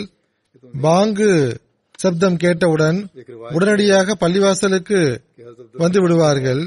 பாங்கு சப்தம் கேட்டவுடன் एक रिवायत உடனடியாக பள்ளிவாசலுக்கு कि हजरत வந்து விடுவார்கள்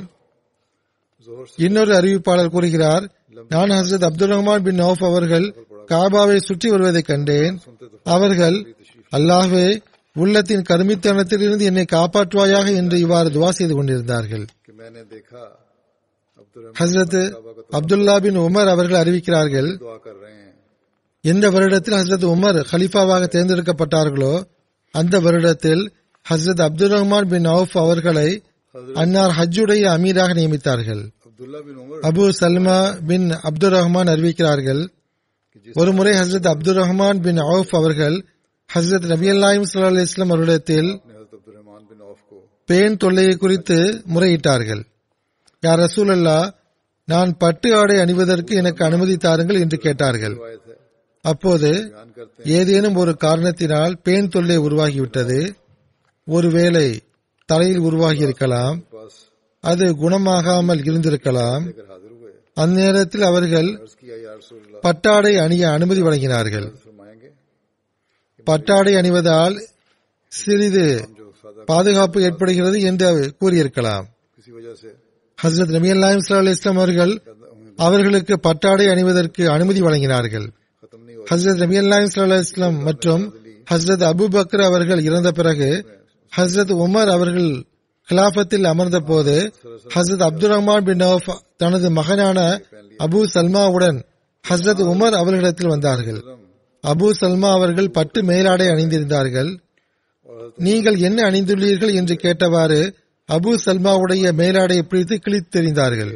जोहर இன்னொரு அறிவிப்பாளர் கூறுகிறார் நான் ஹசரத் அப்துல் ரஹ்மான் பின் நௌஃப் அவர்கள் காபாவை சுற்றி வருவதை கண்டேன் सुनते तो அவர்கள் அல்லாஹ்வே உள்ளத்தின் கருமித்தனத்திலிருந்து என்னை காப்பாற்றுவாயாக என்று இவ்வாறு துவா செய்து கொண்டிருந்தார்கள் कि मैंने देखा अब्दुल ஹசரத் அப்துல்லா பின் உமர் அவர்கள் அறிவிக்கிறார்கள் दुआ कर रहे हैं எந்த வருடத்தில் ஹசரத் உமர் खलीफाவாக தேர்ந்தெடுக்கப்பட்டார்களோ அந்த வருடத்தில் ஹசரத் அப்துல் ரஹ்மான் பின் அவுஃப் அவர்களை அன்னார் ஹஜ்ஜுடைய அமீராக நியமித்தார்கள் अब्दुल्ला बिन उमर அபு சல்மா பின் அப்துல் ரஹ்மான் அறிவிக்கிறார்கள் कि जिस ஒருமுறை ஹசரத் அப்துல் ரஹ்மான் பின் அவுஃப் அவர்கள் ஹசரத் நபி அல்லாஹிம் சல்லா இஸ்லாம் அவர்களிடத்தில் ने हजरत अब्दुल रहमान बिन औफ को பேன் தொல்லையை குறித்து முறையிட்டார்கள் யார் ரசூல் நான் பட்டு ஆடை அணிவதற்கு எனக்கு அனுமதி தாருங்கள் என்று கேட்டார்கள் रिवायत है அப்போது बयान करते ஏதேனும் ஒரு காரணத்தினால் பேன் தொல்லை உருவாகிவிட்டது ஒருவேளை தலையில் உருவாகி இருக்கலாம் हैं पास அது குணமாகாமல் இருந்திருக்கலாம் लेकर हाजिर हुए அந்நேரத்தில் அவர்கள் अर्ज किया या रसूलुल्लाह பட்டாடை அணிய அனுமதி வழங்கினார்கள் फरमाएंगे பட்டாடை அணிவதால் சிறிது जो सादा பாதுகாப்பு ஏற்படுகிறது என்று கூறியிருக்கலாம் किसी वजह से ஹசரத் நபி அல்லாஹிம் இஸ்லாம் அவர்கள் அவர்களுக்கு பட்டாடை அணிவதற்கு அனுமதி வழங்கினார்கள் खत्म नहीं हो ஹசரத் நபி அல்லாஹிம் இஸ்லாம் மற்றும் ஹசரத் அபு பக்ர் அவர்கள் இறந்த பிறகு ஹசரத் உமர் அவர்கள் கிலாபத்தில் அமர்ந்த போது ஹசரத் அப்துல் ரஹ்மான் பின் அவுஃப் தனது மகனான அபு சல்மாவுடன் ஹசரத் உமர் அவர்களிடத்தில் வந்தார்கள் அபு சல்மா அவர்கள் பட்டு மேலாடை அணிந்திருந்தார்கள் और நீங்கள் என்ன அணிந்துள்ளீர்கள் என்று கேட்டவாறு அபு சல்மாவுடைய மேலாடையை பிடித்து கிழித்தெறிந்தார்கள்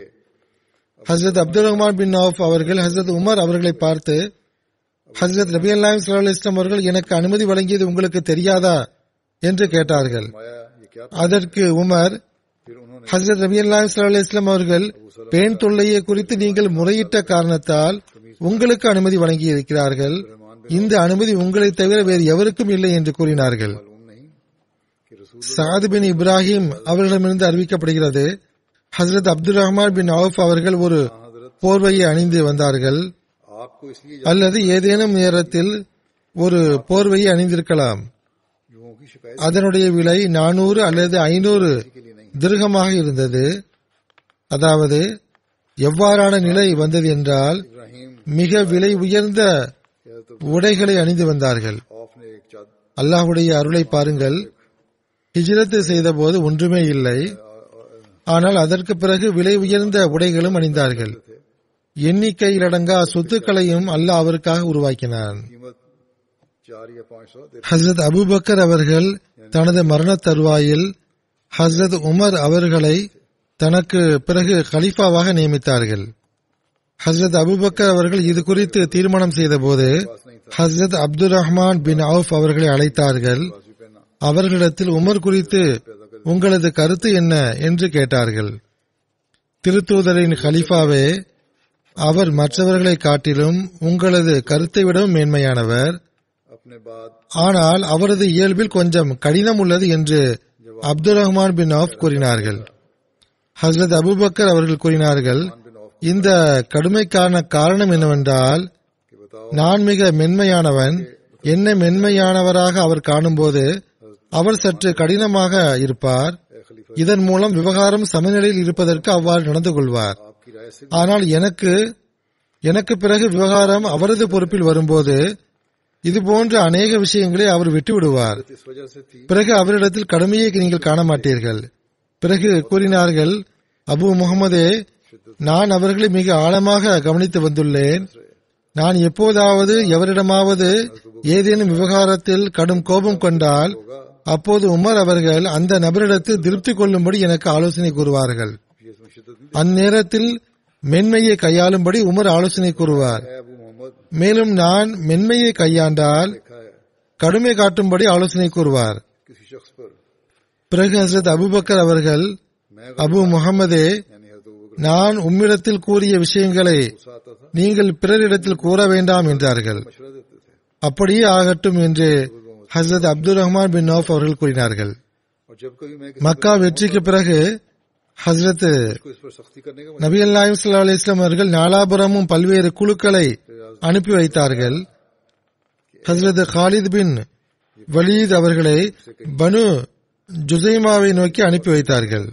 ஹசரத் அப்துல் ரஹ்மான் பின் நவுப் அவர்கள் ஹசரத் உமர் அவர்களை பார்த்து ஹசரத் ரபி அல்லாம் இஸ்லாம் அவர்கள் எனக்கு அனுமதி வழங்கியது உங்களுக்கு தெரியாதா என்று கேட்டார்கள் माया ये क्या அதற்கு உமர் फिर उन्होंने ஹசரத் ரபி அல்லாம் இஸ்லாம் அவர்கள் பெண் தொல்லையை குறித்து நீங்கள் முறையிட்ட காரணத்தால் உங்களுக்கு அனுமதி வழங்கியிருக்கிறார்கள் இந்த அனுமதி உங்களை தவிர வேறு எவருக்கும் இல்லை என்று கூறினார்கள் मालूम नहीं कि रसूल சாத் பின் இப்ராஹிம் அவர்களிடமிருந்து அறிவிக்கப்படுகிறது ஹசரத் அப்துல் ரஹ்மான் பின் அவுப் அவர்கள் ஒரு போர்வையை அணிந்து வந்தார்கள் आपको इसलिए அல்லது ஏதேனும் நேரத்தில் ஒரு போர்வையை அணிந்திருக்கலாம் युवों की शिकायत அதனுடைய விலை நானூறு அல்லது ஐநூறு के लिए नहीं திருகமாக இருந்தது அதாவது எவ்வாறான நிலை வந்தது என்றால் इब्राहिम மிக விலை உயர்ந்த हजरत உடைகளை அணிந்து வந்தார்கள் औफ ने एक चाद அல்லாஹ்வுடைய அருளை பாருங்கள் ஹிஜ்ரத் செய்தபோது ஒன்றுமே இல்லை ஆனால் அதற்கு பிறகு விலை உயர்ந்த உடைகளும் அணிந்தார்கள் எண்ணிக்கையிலடங்கா சொத்துக்களையும் அல்லாஹ் அவருக்காக உருவாக்கினான் कीमत चार या पाँच सौ दे ஹசரத் அபூபக்கர் அவர்கள் தனது மரண தருவாயில் ஹசரத் உமர் அவர்களை தனக்கு பிறகு கலீஃபாவாக நியமித்தார்கள் ஹசரத் அபூபக்கர் அவர்கள் இது குறித்து தீர்மானம் செய்தபோது ஹசரத் அப்துல் ரஹ்மான் பின் அவுஃப் அவர்களை அழைத்தார்கள் बाजू पहना அவர்களிடத்தில் உமர் குறித்து உங்களது கருத்து என்ன என்று கேட்டார்கள் திருத்தூதரின் கலீஃபாவே அவர் மற்றவர்களை காட்டிலும் உங்களது கருத்தை விடவும் மேன்மையானவர் अपने बाद ஆனால் அவரது இயல்பில் கொஞ்சம் கடினம் உள்ளது என்று அப்துல் ரஹ்மான் பின் ஆஃப் கூறினார்கள் ஹசரத் அபூபக்கர் அவர்கள் கூறினார்கள் இந்த கடுமைக்கான காரணம் என்னவென்றால் कि बताओ நான் மிக மென்மையானவன் என்ன மென்மையானவராக அவர் காணும்போது அவர் சற்று கடினமாக இருப்பார் ए खलीफा இதன் மூலம் விவகாரம் சமநிலையில் இருப்பதற்கு அவ்வாறு நடந்து கொள்வார் आपकी राय से ஆனால் எனக்கு எனக்கு பிறகு விவகாரம் அவரது பொறுப்பில் வரும்போது இது போன்ற அநேக விஷயங்களை அவர் விட்டுவிடுவார் इस वजह से थी பிறகு அவரிடத்தில் கடுமையை நீங்கள் காண மாட்டீர்கள் பிறகு கூறினார்கள் அபு முகமதே நான் அவர்களை மிக ஆழமாக கவனித்து வந்துள்ளேன் நான் எப்போதாவது எவரிடமாவது ஏதேனும் விவகாரத்தில் கடும் கோபம் கொண்டால் அப்போது உமர் அவர்கள் அந்த நபரிடத்தில் திருப்தி கொள்ளும்படி எனக்கு ஆலோசனை கூறுவார்கள் ये इसमें शिद्दत नहीं அந்நேரத்தில் மென்மையை கையாளும்படி உமர் ஆலோசனை கூறுவார் है अबू मोहम्मद மேலும் நான் மென்மையை கையாண்டால் लिखा है கடுமை காட்டும்படி ஆலோசனை கூறுவார் किसी शख्स पर பிறகு ஹசரத் அபுபக்கர் அவர்கள் मैं அபு முகமதே यानी हजरत अबू बकर நான் உம்மிடத்தில் கூறிய விஷயங்களை गुस्सा आता था நீங்கள் பிறரிடத்தில் கூற வேண்டாம் என்றார்கள் मशवरा देते थे அப்படியே ஆகட்டும் என்று ஹசரத் அப்துல் ரஹ்மான் பின் நௌஃப் அவர்கள் கூறினார்கள் और जब कभी मैं किसी மக்கா வெற்றிக்கு பிறகு ஹசரத் को इस पर सख्ती करने का நபி அல்லாஹிம் ஸல்லல்லாஹு அலைஹி வஸல்லம் அவர்கள் நாலாபுரமும் பல்வேறு குழுக்களை அனுப்பி வைத்தார்கள் ஹசரத் காலித் பின் வலீத் அவர்களை பனு ஜுசைமாவை நோக்கி அனுப்பி வைத்தார்கள்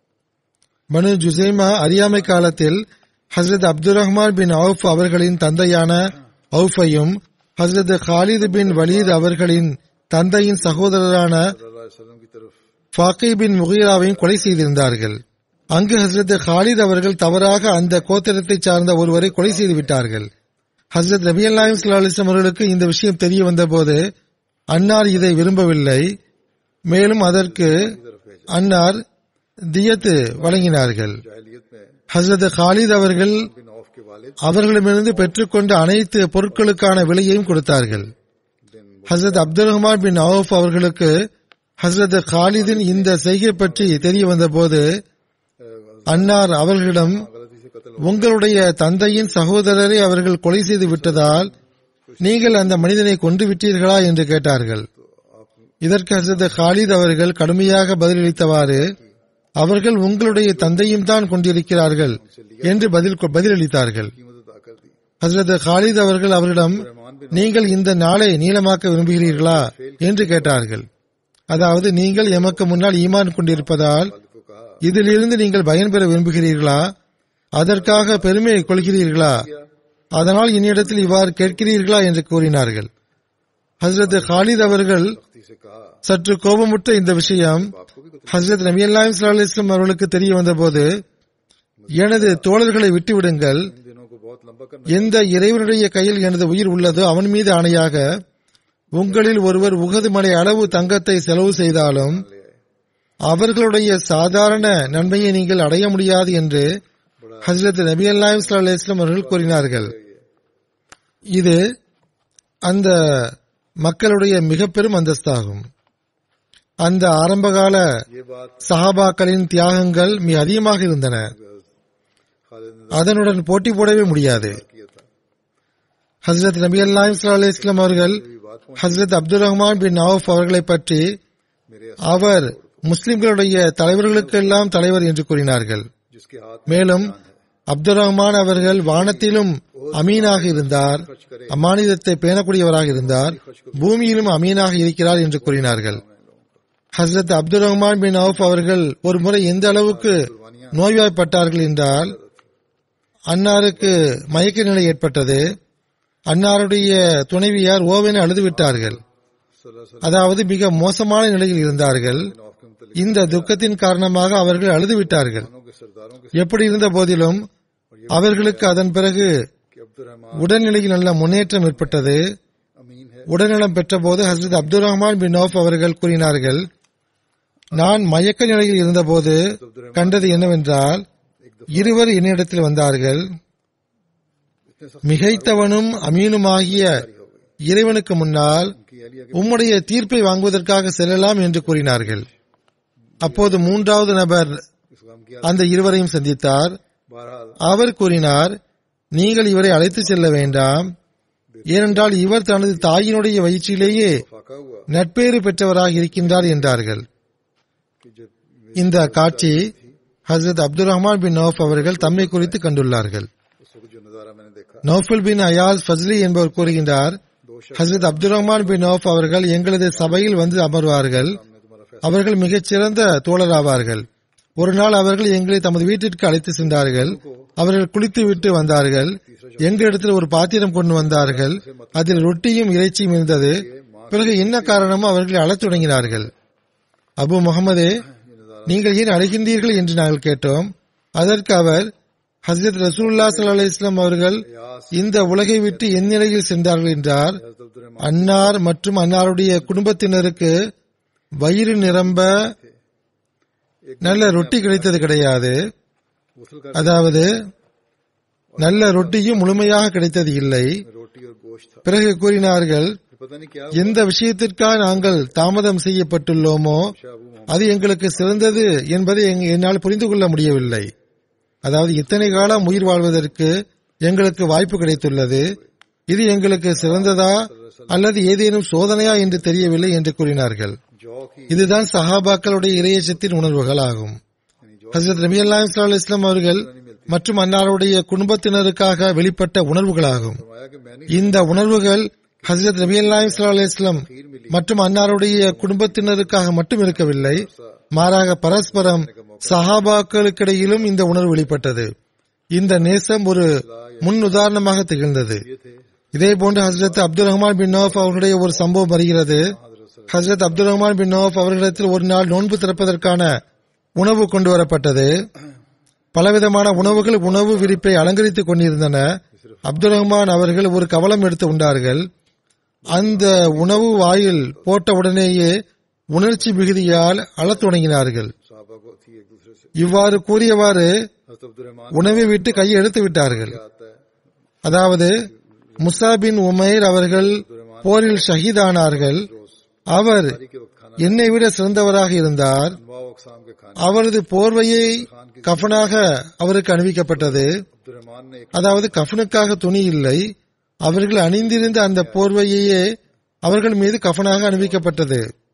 பனு ஜுசைமா அறியாமை காலத்தில் ஹசரத் அப்துல் ரஹ்மான் பின் அவுஃப் அவர்களின் தந்தையான அவுஃபையும் ஹசரத் காலித் பின் வலீத் அவர்களின் தந்தையின் சகோதரரான सल्लल्लाहु अलैहि वसल्लम की तरफ ஃபாக்கி பின் முகீராவையும் கொலை செய்திருந்தார்கள் அங்கு ஹசரத் காலித் அவர்கள் தவறாக அந்த கோத்திரத்தை சார்ந்த ஒருவரை கொலை செய்து விட்டார்கள் ஹசரத் ரபி அல்லாஹிம் சல்லாஹம் அவர்களுக்கு இந்த விஷயம் தெரிய வந்தபோது அன்னார் இதை விரும்பவில்லை மேலும் அதற்கு அன்னார் தியத்து வழங்கினார்கள் जाहिलियत में ஹசரத் காலித் அவர்கள் बिन औफ के वालिद அவர்களிடமிருந்து பெற்றுக்கொண்ட அனைத்து பொருட்களுக்கான விலையையும் கொடுத்தார்கள் दिन ஹசரத் அப்துல் ரஹ்மான் பின் அவுஃப் அவர்களுக்கு ஹசரத் காலிதின் இந்த செய்கை பற்றி தெரிய வந்தபோது அன்னார் அவர்களிடம் गलती से कत्ल உங்களுடைய தந்தையின் சகோதரரை அவர்கள் கொலை செய்து விட்டதால் நீங்கள் அந்த மனிதனை கொன்று விட்டீர்களா என்று கேட்டார்கள் இதற்கு ஹசரத் காலித் அவர்கள் கடுமையாக பதிலளித்தவாறு அவர்கள் உங்களுடைய தந்தையும் தான் கொண்டிருக்கிறார்கள் என்று பதில் பதிலளித்தார்கள் कीमत अदा कर दी ஹசரத் காலித் அவர்கள் அவரிடம் நீங்கள் இந்த நாளை நீளமாக்க விரும்புகிறீர்களா என்று கேட்டார்கள் அதாவது நீங்கள் எமக்கு முன்னால் ஈமான் கொண்டிருப்பதால் को कहा இதிலிருந்து நீங்கள் பயன்பெற விரும்புகிறீர்களா அதற்காக பெருமை கொள்கிறீர்களா அதனால் என்னிடத்தில் இவ்வாறு கேட்கிறீர்களா என்று கூறினார்கள் ஹசரத் காலித் அவர்கள் सख्ती से कहा சற்று கோபமுற்ற இந்த விஷயம் आपको भी कुछ ஹசரத் நபி அல்லாஹிம் ஸல்லல்லாஹு அலைஹி வஸல்லம் அவர்களுக்கு தெரிய வந்தபோது எனது தோழர்களை விட்டுவிடுங்கள் इन दिनों को बहुत लंबा करना எந்த இறைவனுடைய கையில் எனது உயிர் உள்ளதோ அவன் மீது ஆணையாக உங்களில் ஒருவர் உகது மலை அளவு தங்கத்தை செலவு செய்தாலும் ले आए அவர்களுடைய சாதாரண நன்மையை நீங்கள் அடைய முடியாது என்று ஹசரத் நபி அல்லாஹ் இஸ்லாம் அவர்கள் கூறினார்கள் இது அந்த மக்களுடைய மிக பெரும் அந்தஸ்தாகும் அந்த ஆரம்பகால ये बात சஹாபாக்களின் தியாகங்கள் மிக அதிகமாக இருந்தன खालिद ने அதனுடன் போட்டி போடவே முடியாது किया था ஹசரத் நபி அல்லாஹ் இஸ்லாம் அவர்கள் ये बात ஹசரத் அப்துல் ரஹ்மான் பின் நவுப் அவர்களை பற்றி मेरे அவர் முஸ்லிம்களுடைய தலைவர்களுக்கெல்லாம் தலைவர் என்று கூறினார்கள் जिसके हाथ மேலும் அப்துல் ரஹ்மான் அவர்கள் வானத்திலும் அமீனாக இருந்தார் அம்மானிதத்தை பேணக்கூடியவராக இருந்தார் பூமியிலும் அமீனாக இருக்கிறார் என்று கூறினார்கள் ஹசரத் அப்துல் ரஹ்மான் பின் அவுப் அவர்கள் ஒரு முறை எந்த அளவுக்கு நோய்வாய்ப்பட்டார்கள் என்றால் அன்னாருக்கு மயக்க நிலை ஏற்பட்டது அன்னாருடைய துணைவியார் ஓவென அழுது விட்டார்கள் सल्लल्लाहु அதாவது மிக மோசமான நிலையில் இருந்தார்கள் अलैहि वसल्लम के मुतल्लिक இந்த துக்கத்தின் காரணமாக அவர்கள் அழுது விட்டார்கள் खानों के सरदारों के எப்படி இருந்த போதிலும் அவர்களுக்கு அதன் பிறகு कि अब्दुल रहमान உடல்நிலையில் நல்ல முன்னேற்றம் ஏற்பட்டது अमीन है உடல்நலம் பெற்றபோது ஹசரத் அப்துல் ரஹ்மான் பின் நௌஃப் அவர்கள் கூறினார்கள் நான் மயக்க நிலையில் இருந்தபோது கண்டது என்னவென்றால் இருவர் என்னிடத்தில் வந்தார்கள் इतने सख्त மிகைத்தவனும் அமீனுமாகிய இறைவனுக்கு முன்னால் की अहलिया के உம்முடைய தீர்ப்பை வாங்குவதற்காக செல்லலாம் என்று கூறினார்கள் அப்போது மூன்றாவது நபர் इस गम की அந்த இருவரையும் சந்தித்தார் बहरहाल அவர் கூறினார் நீங்கள் இவரை அழைத்து செல்ல வேண்டாம் ஏனென்றால் இவர் தனது தாயினுடைய வயிற்றிலேயே फाका हुआ நட்பேறு பெற்றவராக இருக்கின்றார் என்றார்கள் कि जब இந்த காட்சி ஹசரத் அப்துல் ரஹ்மான் பின் நௌஃப் அவர்கள் தம்மை குறித்து கண்டுள்ளார்கள் उस वक्त जो नजारा मैंने देखा நௌஃபுல் பின் அயாஸ் ஃபஸ்லி என்பவர் கூறுகின்றார் दो शख्स ஹசரத் அப்துல் ரஹ்மான் பின் நௌஃப் அவர்கள் எங்களது சபையில் வந்து அமர்வார்கள் ने तुम्हारा फैसला அவர்கள் மிகச் சிறந்த தோழராவார்கள் ஒரு நாள் அவர்கள் எங்களை தமது வீட்டிற்கு அழைத்து சென்றார்கள் அவர்கள் குளித்து விட்டு வந்தார்கள் எங்களிடத்தில் ஒரு பாத்திரம் கொண்டு வந்தார்கள் அதில் ரொட்டியும் இறைச்சியும் இருந்தது பிறகு என்ன காரணமோ அவர்கள் அழத் தொடங்கினார்கள் அபு முகமதே நீங்கள் ஏன் அழைகின்றீர்கள் என்று நாங்கள் கேட்டோம் அதற்கு அவர் ஹசரத் ரசூல்லா சல்லா இஸ்லாம் அவர்கள் இந்த உலகை விட்டு என் நிலையில் சென்றார்கள் என்றார் हजरत अब्दुल रहमान அன்னார் மற்றும் அன்னாருடைய குடும்பத்தினருக்கு வயிறு நிரம்ப நல்ல ரொட்டி கிடைத்தது கிடையாது गुसल कर அதாவது நல்ல ரொட்டியும் முழுமையாக கிடைத்தது இல்லை रोटी और गोश्त था பிறகு கூறினார்கள் फिर पता नहीं क्या எந்த விஷயத்திற்காக நாங்கள் தாமதம் செய்யப்பட்டுள்ளோமோ हुआ अबू मोहम्मद அது எங்களுக்கு சிறந்தது என்பதை எங்க- என்னால் புரிந்து கொள்ள முடியவில்லை அதாவது இத்தனை காலம் உயிர் வாழ்வதற்கு எங்களுக்கு வாய்ப்பு கிடைத்துள்ளது இது எங்களுக்கு சிறந்ததா அல்லது ஏதேனும் சோதனையா என்று தெரியவில்லை என்று கூறினார்கள் जौ की இதுதான் சஹாபாக்களுடைய இறையச்சத்தின் உணர்வுகள் ஆகும் यानी जौ ஹசரத் ரபி அல்லா இஸ்லாம் அவர்கள் மற்றும் அன்னாருடைய குடும்பத்தினருக்காக வெளிப்பட்ட உணர்வுகளாகும் फरमाया कि मैंने இந்த உணர்வுகள் ஹசரத் ரபி அல்லா இஸ்லாம் மற்றும் அன்னாருடைய குடும்பத்தினருக்காக மட்டும் இருக்கவில்லை மாறாக பரஸ்பரம் சஹாபாக்களுக்கிடையிலும் இந்த உணர்வு வெளிப்பட்டது இந்த நேசம் ஒரு முன் உதாரணமாக திகழ்ந்தது ये थे இதே போன்று ஹசரத் அப்துல் ரஹ்மான் பின் நவாப் அவர்களுடைய ஒரு சம்பவம் வருகிறது ஹசரத் அப்துல் ரஹ்மான் பின் நவாப் அவர்களிடத்தில் ஒரு நாள் நோன்பு திறப்பதற்கான உணவு கொண்டு வரப்பட்டது பலவிதமான உணவுகள் உணவு விரிப்பை அலங்கரித்துக் கொண்டிருந்தன அப்துல் ரஹ்மான் அவர்கள் ஒரு கவலம் எடுத்து உண்டார்கள் அந்த உணவு வாயில் போட்ட உடனேயே உணர்ச்சி மிகுதியால் அழத் தொடங்கினார்கள் साहबा को थी एक दूसरे से இவ்வாறு கூறியவாறு हजरत अब्दुल रहमान உணவை விட்டு கையை எடுத்து விட்டார்கள் आता है அதாவது முசா பின் உமைர் அவர்கள் போரில் ஷஹீதானார்கள் அவர் शादी के वक्त खाना என்னை விட சிறந்தவராக இருந்தார் अनवा अकसाम के खाने அவரது போர்வையை கஃனாக அவருக்கு அணிவிக்கப்பட்டது अब्दुल रहमान ने एक அதாவது கஃனுக்காக துணி இல்லை அவர்கள் அணிந்திருந்த அந்த போர்வையே அவர்கள் மீது கஃனாக அணிவிக்கப்பட்டது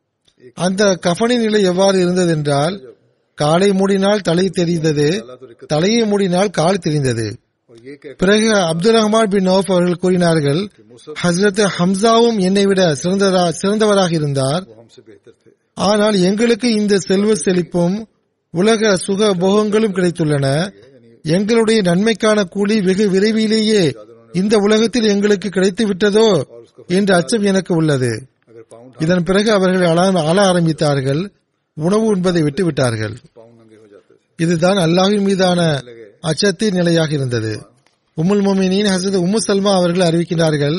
அந்த கஃனின் நிலை எவ்வாறு இருந்தது என்றால் காலை மூடினால் தலை தெரிந்தது अल्लाह तो रिकत தலையை மூடினால் கால் தெரிந்தது और ये कह பிறகு அப்துல் ரஹ்மான் பின் நௌஃப் அவர்கள் கூறினார்கள் ஹஸ்ரத் ஹம்சாவும் என்னை விட சிறந்ததா- சிறந்தவராக இருந்தார் वो हमसे बेहतर थे ஆனால் எங்களுக்கு இந்த செல்வ செழிப்பும் உலக சுக போகங்களும் கிடைத்துள்ளன எங்களுடைய நன்மைக்கான கூலி வெகு விரைவிலேயே இந்த உலகத்தில் எங்களுக்கு கிடைத்து விட்டதோ என்ற அச்சம் எனக்கு உள்ளது अगर पाउंड இதன் பிறகு அவர்கள் அழ அழ ஆரம்பித்தார்கள் உணவு உண்பதை விட்டு விட்டார்கள் पाउंड नंगे हो जाते थे இதுதான் அல்லாஹ்வின் மீதான அச்சத்தின் நிலையாக இருந்தது உம்முல் மோமினின் ஹசரத் உம்மு சல்மா அவர்கள் அறிவிக்கிறார்கள்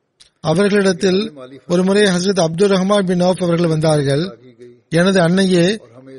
அவர்களிடத்தில் ஒரு முறை ஹசரத் அப்துல் ரஹ்மான் பின் நௌஃப் அவர்கள் வந்தார்கள் की गई எனது அன்னையே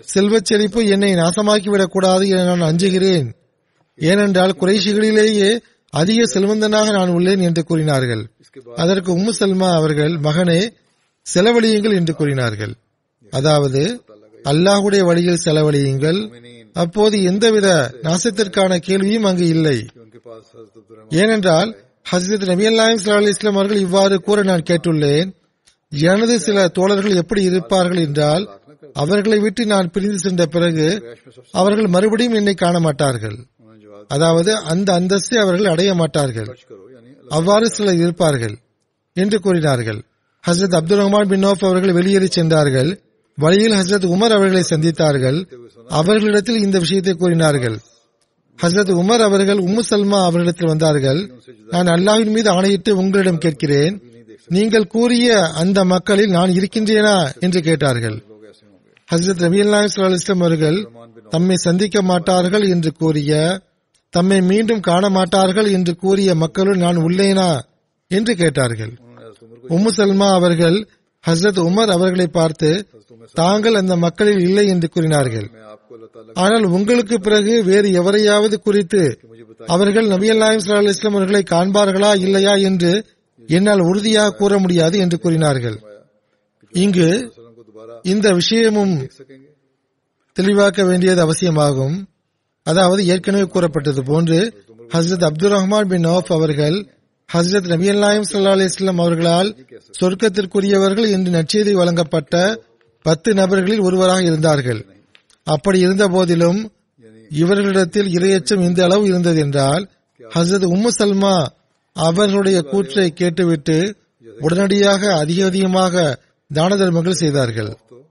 செல்வச் செழிப்பு என்னை நாசமாக்கிவிடக் கூடாது என நான் அஞ்சுகிறேன் ஏனென்றால் குறைஷிகளிலேயே அதிக செல்வந்தனாக நான் உள்ளேன் என்று கூறினார்கள் அதற்கு உம்மு சல்மா அவர்கள் மகனே செலவழியுங்கள் என்று கூறினார்கள் அதாவது அல்லாஹுடைய வழியில் செலவழியுங்கள் அப்போது எந்தவித நாசத்திற்கான கேள்வியும் அங்கு இல்லை उनके पास हजरत अब्दुल ஏனென்றால் ஹசரத் நபி அல்லாஹிம் ஸல்லல்லாஹு அலைஹி வஸல்லம் அவர்கள் இவ்வாறு கூற நான் கேட்டுள்ளேன் எனது சில தோழர்கள் எப்படி இருப்பார்கள் என்றால் அவர்களை விட்டு நான் பிரிந்து சென்ற பிறகு அவர்கள் மறுபடியும் என்னை காண மாட்டார்கள் उन्होंने जवाब அதாவது அந்த அந்தஸ்தை அவர்கள் அடைய மாட்டார்கள் खर्च करो यानी அவ்வாறு சிலர் இருப்பார்கள் என்று கூறினார்கள் ஹசரத் அப்துல் ரஹ்மான் பின் நோஃப் அவர்கள் வெளியேறி சென்றார்கள் வழியில் ஹசரத் உமர் அவர்களை சந்தித்தார்கள் அவர்களிடத்தில் இந்த விஷயத்தை கூறினார்கள் ஹசரத் உமர் அவர்கள் உம்மு சல்மா அவர்களிடத்தில் வந்தார்கள் நான் அல்லாஹ்வின் மீது ஆணையிட்டு உங்களிடம் கேட்கிறேன் நீங்கள் கூறிய அந்த மக்களில் நான் இருக்கின்றேனா என்று கேட்டார்கள் लोग ऐसे होंगे ஹசரத் ரபி அல்லாஹ் அவர்கள் தம்மை சந்திக்க மாட்டார்கள் என்று கூறிய தம்மை மீண்டும் காண மாட்டார்கள் என்று கூறிய மக்களுள் நான் உள்ளேனா என்று கேட்டார்கள் उन्होंने हजरत उमर को உம்மு சல்மா அவர்கள் ஹசரத் உமர் அவர்களை பார்த்து தாங்கள் அந்த மக்களில் இல்லை என்று கூறினார்கள் मैं आपको अल्लाह ताला ஆனால் உங்களுக்கு பிறகு வேறு எவரையாவது குறித்து मुझे बताइए அவர்கள் நபி அல்லாஹிம் ஸல்லல்லாஹு இஸ்லாம் அவர்களை காண்பார்களா இல்லையா என்று என்னால் உறுதியாக கூற முடியாது என்று கூறினார்கள் இங்கு वसल्लम को दोबारा இந்த விஷயமும் देख सकेंगे தெளிவாக்க வேண்டியது அவசியமாகும் அதாவது ஏற்கனவே கூறப்பட்டது போன்று ஹசரத் அப்துல் ரஹ்மான் பின் நௌஃப் அவர்கள் ஹசரத் நபி அல்லாஹிம் ஸல்லல்லாஹு அலைஹி வஸல்லம் அவர்களால் சொர்க்கத்திற்குரியவர்கள் என்று நற்செய்தி வழங்கப்பட்ட பத்து நபர்களில் ஒருவராக இருந்தார்கள் அப்படி இருந்த போதிலும் இவர்களிடத்தில் இரையச்சம் இந்த அளவு இருந்தது என்றால் ஹசரத் உம்மு சல்மா அவர்களுடைய கூற்றை கேட்டுவிட்டு உடனடியாக அதிக அதிகமாக தான தர்மங்கள் செய்தார்கள்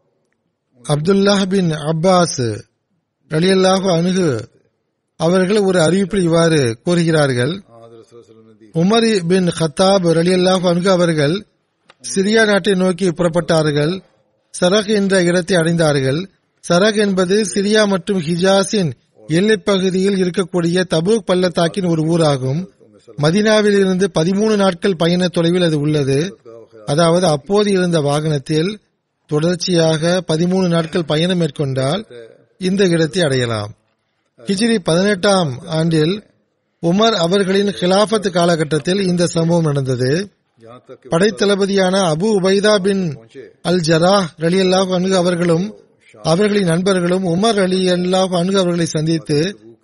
அப்துல்லாஹ் பின் அப்பாஸ் ரலியல்லாஹு அணுகு அவர்கள் ஒரு அறிவிப்பில் இவ்வாறு கூறுகிறார்கள் हाँ हजरत सल्लल्लाहु अलैहि वसल्लम ने दी உமர் பின் खத்தாப் ரலியல்லாஹு அணுகு அவர்கள் சிரியா நாட்டை நோக்கி புறப்பட்டார்கள் சரக் என்ற இடத்தை அடைந்தார்கள் சரக் என்பது சிரியா மற்றும் ஹிஜாஸின் எல்லைப் பகுதியில் இருக்கக்கூடிய தபூக் பள்ளத்தாக்கின் ஒரு ஊராகும் மதினாவில் இருந்து பதிமூணு நாட்கள் பயண தொலைவில் அது உள்ளது அதாவது அப்போது இருந்த வாகனத்தில் தொடர்ச்சியாக பதிமூணு நாட்கள் பயணம் மேற்கொண்டால் இந்த இடத்தை அடையலாம் ஹிஜ்ரி பதினெட்டாம் ஆண்டில் உமர் அவர்களின் கிலாபத் காலகட்டத்தில் இந்த சம்பவம் நடந்தது यहाँ तक कि படைத்தளபதியான அபு உபைதா பின் அல் ஜராஹ் ரலி அல்லாஹ் அணுகு அவர்களும் அவர்களின் நண்பர்களும் உமர் அலி அல்லாஹ் அணுகு அவர்களை சந்தித்து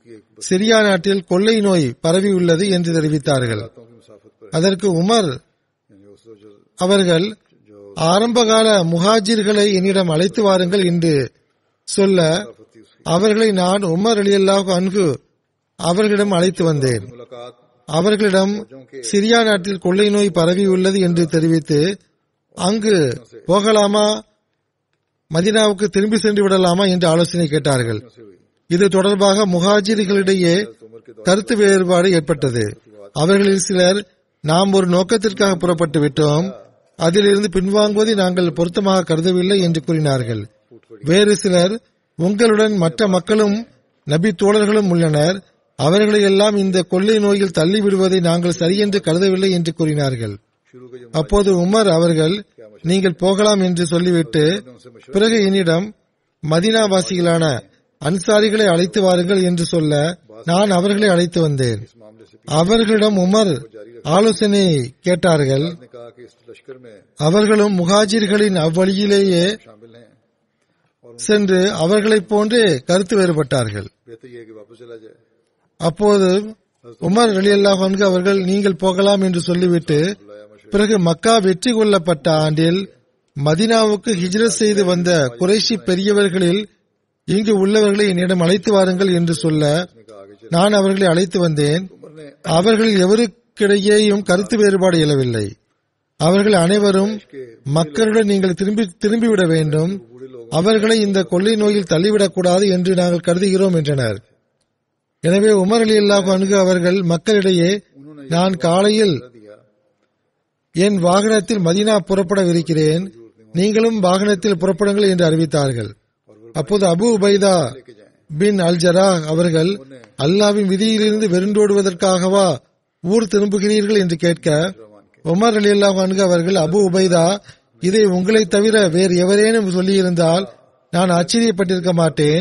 சிரியா நாட்டில் கொள்ளை நோய் பரவியுள்ளது என்று தெரிவித்தார்கள் बातों की मुसाफत पर அதற்கு உமர் यानी उस जो அவர்கள் ஆரம்பகால முஹாஜிர்களை என்னிடம் அழைத்து வாருங்கள் என்று சொல்ல அவர்களை நான் உமர் அலி அல்லாஹ் அன்கு அவர்களிடம் அழைத்து வந்தேன் मुलाकात அவர்களிடம் சிரியா நாட்டில் கொள்ளை நோய் பரவியுள்ளது என்று தெரிவித்து அங்கு போகலாமா மதினாவுக்கு திரும்பி சென்று விடலாமா என்று ஆலோசனை கேட்டார்கள் से हुई இது தொடர்பாக முஹாஜிர்களிடையே उमर के கருத்து வேறுபாடு ஏற்பட்டது அவர்களில் சிலர் நாம் ஒரு நோக்கத்திற்காக புறப்பட்டு விட்டோம் அதிலிருந்து பின்வாங்குவதை நாங்கள் பொருத்தமாக கருதவில்லை என்று கூறினார்கள் வேறு சிலர் உங்களுடன் மற்ற மக்களும் நபி தோழர்களும் உள்ளனர் அவர்களை எல்லாம் இந்த கொள்ளை நோயில் தள்ளி விடுவதை நாங்கள் சரியென்று கருதவில்லை என்று கூறினார்கள் शुरू के जो அப்போது உமர் அவர்கள் நீங்கள் போகலாம் என்று சொல்லிவிட்டு பிறகு என்னிடம் மதீனாவாசிகளான அன்சாரிகளை அழைத்து வாருங்கள் என்று சொல்ல நான் அவர்களை அழைத்து வந்தேன் इस मामले से அவர்களிடம் உமர் ஆலோசனை கேட்டார்கள் ने कहा कि इस लश्कर में அவர்களும் முஹாஜிர்களின் அவ்வழியிலேயே शामिल हैं और சென்று அவர்களைப் போன்றே கருத்து வேறுபட்டார்கள் बेहतर ये है कि वापस चला जाए அப்போது உமர் ரலியல்லாஹு அன்ஹு அவர்கள் நீங்கள் போகலாம் என்று சொல்லிவிட்டு பிறகு மக்கா வெற்றி கொள்ளப்பட்ட ஆண்டில் மதினாவுக்கு ஹிஜ்ரத் செய்து வந்த குறைஷி பெரியவர்களில் இங்கு உள்ளவர்களை என்னிடம் அழைத்து வாருங்கள் என்று சொல்ல நான் அவர்களை அழைத்து வந்தேன் அவர்களில் எவருக்கிடையேயும் கருத்து வேறுபாடு எழவில்லை அவர்கள் அனைவரும் மக்களுடன் நீங்கள் திரும்பி திரும்பிவிட வேண்டும் அவர்களை இந்த கொள்ளை நோயில் தள்ளிவிடக்கூடாது என்று நாங்கள் கருதுகிறோம் என்றனர் எனவே உமர் அலி அல்லாஹ் அணுகு அவர்கள் மக்களிடையே நான் காலையில் दिया என் வாகனத்தில் மதீனா புறப்படவிருக்கிறேன் நீங்களும் வாகனத்தில் புறப்படுங்கள் என்று அறிவித்தார்கள் அப்போது அபு உபைதா பின் அல் ஜரா அவர்கள் அல்லாவின் விதியிலிருந்து வெருண்டோடுவதற்காகவா ஊர் திரும்புகிறீர்கள் என்று கேட்க உமர் அலி அல்லாஹ் அன்கு அவர்கள் அபு உபைதா இதை உங்களை தவிர வேறு எவரேனும் சொல்லியிருந்தால் நான் ஆச்சரியப்பட்டிருக்க மாட்டேன்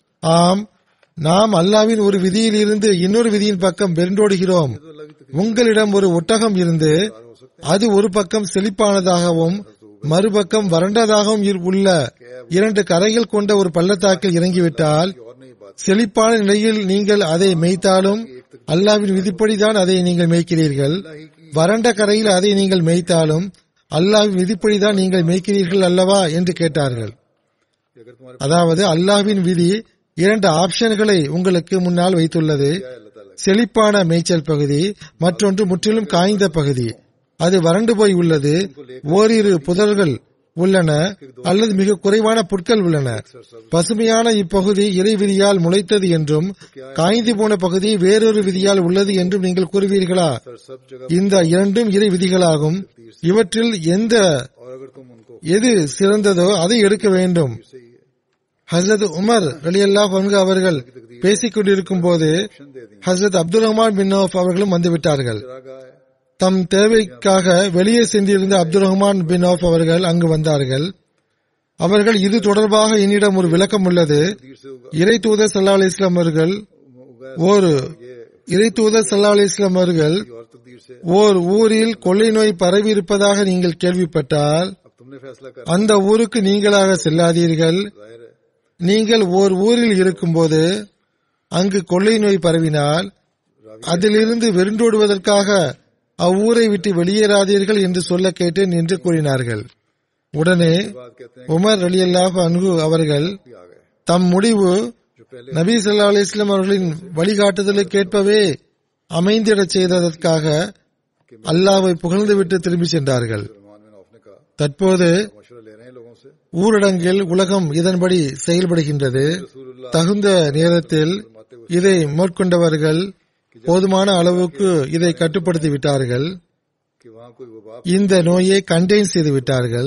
ஆம் நாம் அல்லாவின் ஒரு விதியில் இருந்து இன்னொரு விதியின் பக்கம் வெண்டோடுகிறோம் உங்களிடம் ஒரு ஒட்டகம் இருந்து அது ஒரு பக்கம் செழிப்பானதாகவும் மறுபக்கம் வறண்டதாகவும் இரு- உள்ள இரண்டு கரைகள் கொண்ட ஒரு பள்ளத்தாக்கில் இறங்கிவிட்டால் और नहीं बात செழிப்பான நிலையில் நீங்கள் அதை மேய்த்தாலும் அல்லாவின் விதிப்படிதான் அதை நீங்கள் மேய்க்கிறீர்கள் வறண்ட கரையில் அதை நீங்கள் மேய்த்தாலும் அல்லாவின் விதிப்படிதான் நீங்கள் மேய்க்கிறீர்கள் அல்லவா என்று கேட்டார்கள் कि अगर तुम्हारे அதாவது அல்லாஹ்வின் விதி இரண்டு ஆப்ஷன்களை உங்களுக்கு முன்னால் வைத்துள்ளது अल्लाह ताला செழிப்பான மேய்ச்சல் பகுதி மற்றொன்று முற்றிலும் காய்ந்த பகுதி அது வறண்டு போய் உள்ளது ஓரிரு புதர்கள் உள்ளன அல்லது மிக குறைவான புற்கள் உள்ளன பசுமையான இப்பகுதி இறை விதியால் முளைத்தது என்றும் காய்ந்து போன பகுதி வேறொரு விதியால் உள்ளது என்றும் நீங்கள் கூறுவீர்களா सर सब जगह இந்த இரண்டும் இறை விதிகளாகும் இவற்றில் எந்த और अगर तुम उनको எது சிறந்ததோ அதை எடுக்க வேண்டும் सही है ஹசரத் உமர் ரலியல்லாஹு அன்ஹு அவர்கள் பேசிக் கொண்டிருக்கும் போது ऑप्शन दे दी ஹசரத் அப்துல் ரஹ்மான் பின் அவுஃப் அவர்களும் வந்துவிட்டார்கள் चरागा है தம் தேவைக்காக வெளியே சென்றிருந்த அப்துல் ரஹ்மான் பின் அவுஃப் அவர்கள் அங்கு வந்தார்கள் அவர்கள் இது தொடர்பாக என்னிடம் ஒரு விளக்கம் உள்ளது तीर से उगा இறை தூதர் சல்லா அலி இஸ்லாம் அவர்கள் उगा ஒரு ये இறை தூதர் சல்லா அலி இஸ்லாம் அவர்கள் और तकदीर से ஓர் ஊரில் கொள்ளை நோய் பரவி இருப்பதாக நீங்கள் கேள்விப்பட்டால் अब तुमने फैसला कर அந்த ஊருக்கு நீங்களாக செல்லாதீர்கள் जाहिर है நீங்கள் ஓர் ஊரில் இருக்கும்போது அங்கு கொள்ளை நோய் பரவினால் அதிலிருந்து வெருண்டோடுவதற்காக அவ்வூரை விட்டு வெளியேறாதீர்கள் என்று சொல்ல கேட்டேன் என்று கூறினார்கள் உடனே बात कहते हैं உமர் ரலியல்லாஹு அன்ஹு அவர்கள் कि आ गए தம் முடிவு जो पहले நபி ஸல்லல்லாஹு அலைஹி வஸல்லம் அவர்களின் வழிகாட்டுதலை கேட்பவே அமைந்திடச் செய்ததற்காக அல்லாஹ்வை புகழ்ந்துவிட்டு திரும்பி சென்றார்கள் रहमान बिन औफ ने कहा தற்போது मशवरा ले रहे हैं लोगों से ஊரடங்கில் உலகம் இதன்படி செயல்படுகின்றது रसूलुल्लाह தகுந்த நேரத்தில் இதை மேற்கொண்டவர்கள் போதுமான அளவுக்கு இதை கட்டுப்படுத்தி விட்டார்கள் कि वहाँ कोई वबा இந்த நோயை கண்டெயின் செய்து விட்டார்கள்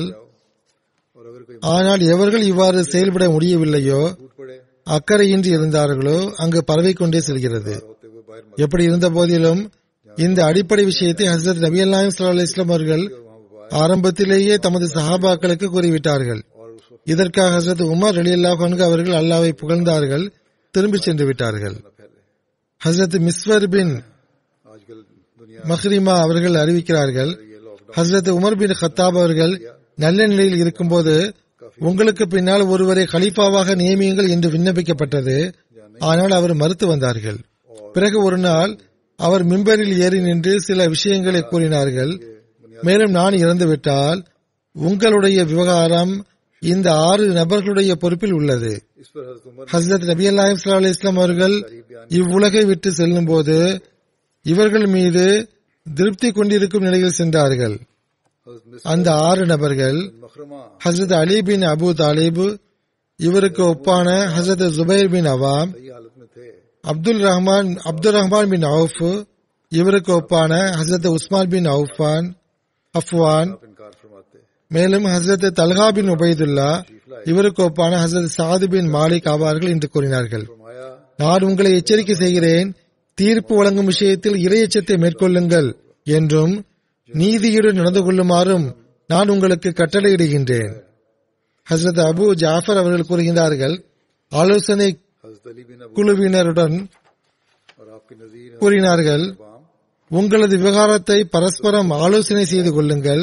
और अगर कोई ஆனால் எவர்கள் இவ்வாறு செயல்பட முடியவில்லையோ टूट पड़े அக்கறையின்றி இருந்தார்களோ அங்கு பரவிக்கொண்டே செல்கிறது होते हुए बाहर मत எப்படி இருந்த போதிலும் இந்த அடிப்படை விஷயத்தை ஹசரத் நபி அல்லாஹிம் ஸல்லல்லாஹு அலைஹி வஸல்லம் அவர்கள் ஆரம்பத்திலேயே தமது சஹாபாக்களுக்கு கூறிவிட்டார்கள் और उस वक्त இதற்காக ஹசரத் உமர் ரலியல்லாஹு அன்ஹு அவர்கள் அல்லாஹ்வை புகழ்ந்தார்கள் திரும்பி சென்று விட்டார்கள் न फैले ஹசரத் மிஸ்வர் பின் आजकल दुनिया மஹ்ரிமா அவர்கள் அறிவிக்கிறார்கள் ये लॉकडाउन ஹசரத் உமர் பின் கத்தாப் அவர்கள் நல்ல நிலையில் இருக்கும்போது உங்களுக்கு பின்னால் ஒருவரை கலீஃபாவாக நியமியுங்கள் என்று விண்ணப்பிக்கப்பட்டது ஆனால் அவர் மறுத்து வந்தார்கள் பிறகு ஒரு நாள் அவர் மிம்பரில் ஏறி நின்று சில விஷயங்களை கூறினார்கள் மேலும் நான் இறந்துவிட்டால் உங்களுடைய விவகாரம் இந்த ஆறு நபர்களுடைய பொறுப்பில் உள்ளது इस पर हजरत उमर ஹசரத் நபி அல்லாஹிம் ஸல்லல்லாஹு அலைஹி வஸல்லம் அவர்கள் இவ்வுலகை விட்டு செல்லும் போது இவர்கள் மீது திருப்தி கொண்டிருக்கும் நிலையில் சென்றார்கள் हजरत मिस அந்த ஆறு நபர்கள் मखरमा ஹசரத் அலி பின் அபு தாலிப் இவருக்கு ஒப்பான ஹசரத் ஜுபைர் பின் அவாம் सही हालत में थे Abdul Rahman Abdul Rahman bin Auf இவருக்கு ஒப்பான ஹசரத் உஸ்மான் பின் அவுஃபான் அஃப்வான் आप इनकार फरमाते மேலும் ஹசரத் தல்ஹா பின் உபைதுல்லா இவருக்கு ஒப்பான ஹசரத் சாது பின் மாலிக் ஆவார்கள் என்று கூறினார்கள் फरमाया நான் உங்களை எச்சரிக்கை செய்கிறேன் தீர்ப்பு வழங்கும் விஷயத்தில் இரையச்சத்தை மேற்கொள்ளுங்கள் என்றும் நீதியுடன் நடந்து கொள்ளுமாறும் நான் உங்களுக்கு கட்டளையிடுகின்றேன் ஹசரத் அபு ஜாஃபர் அவர்கள் கூறுகின்றார்கள் ஆலோசனை हजरत अली बिन अबू குழுவினருடன் और आपके नजीर கூறினார்கள் बाम உங்களது விவகாரத்தை பரஸ்பரம் ஆலோசனை செய்து கொள்ளுங்கள்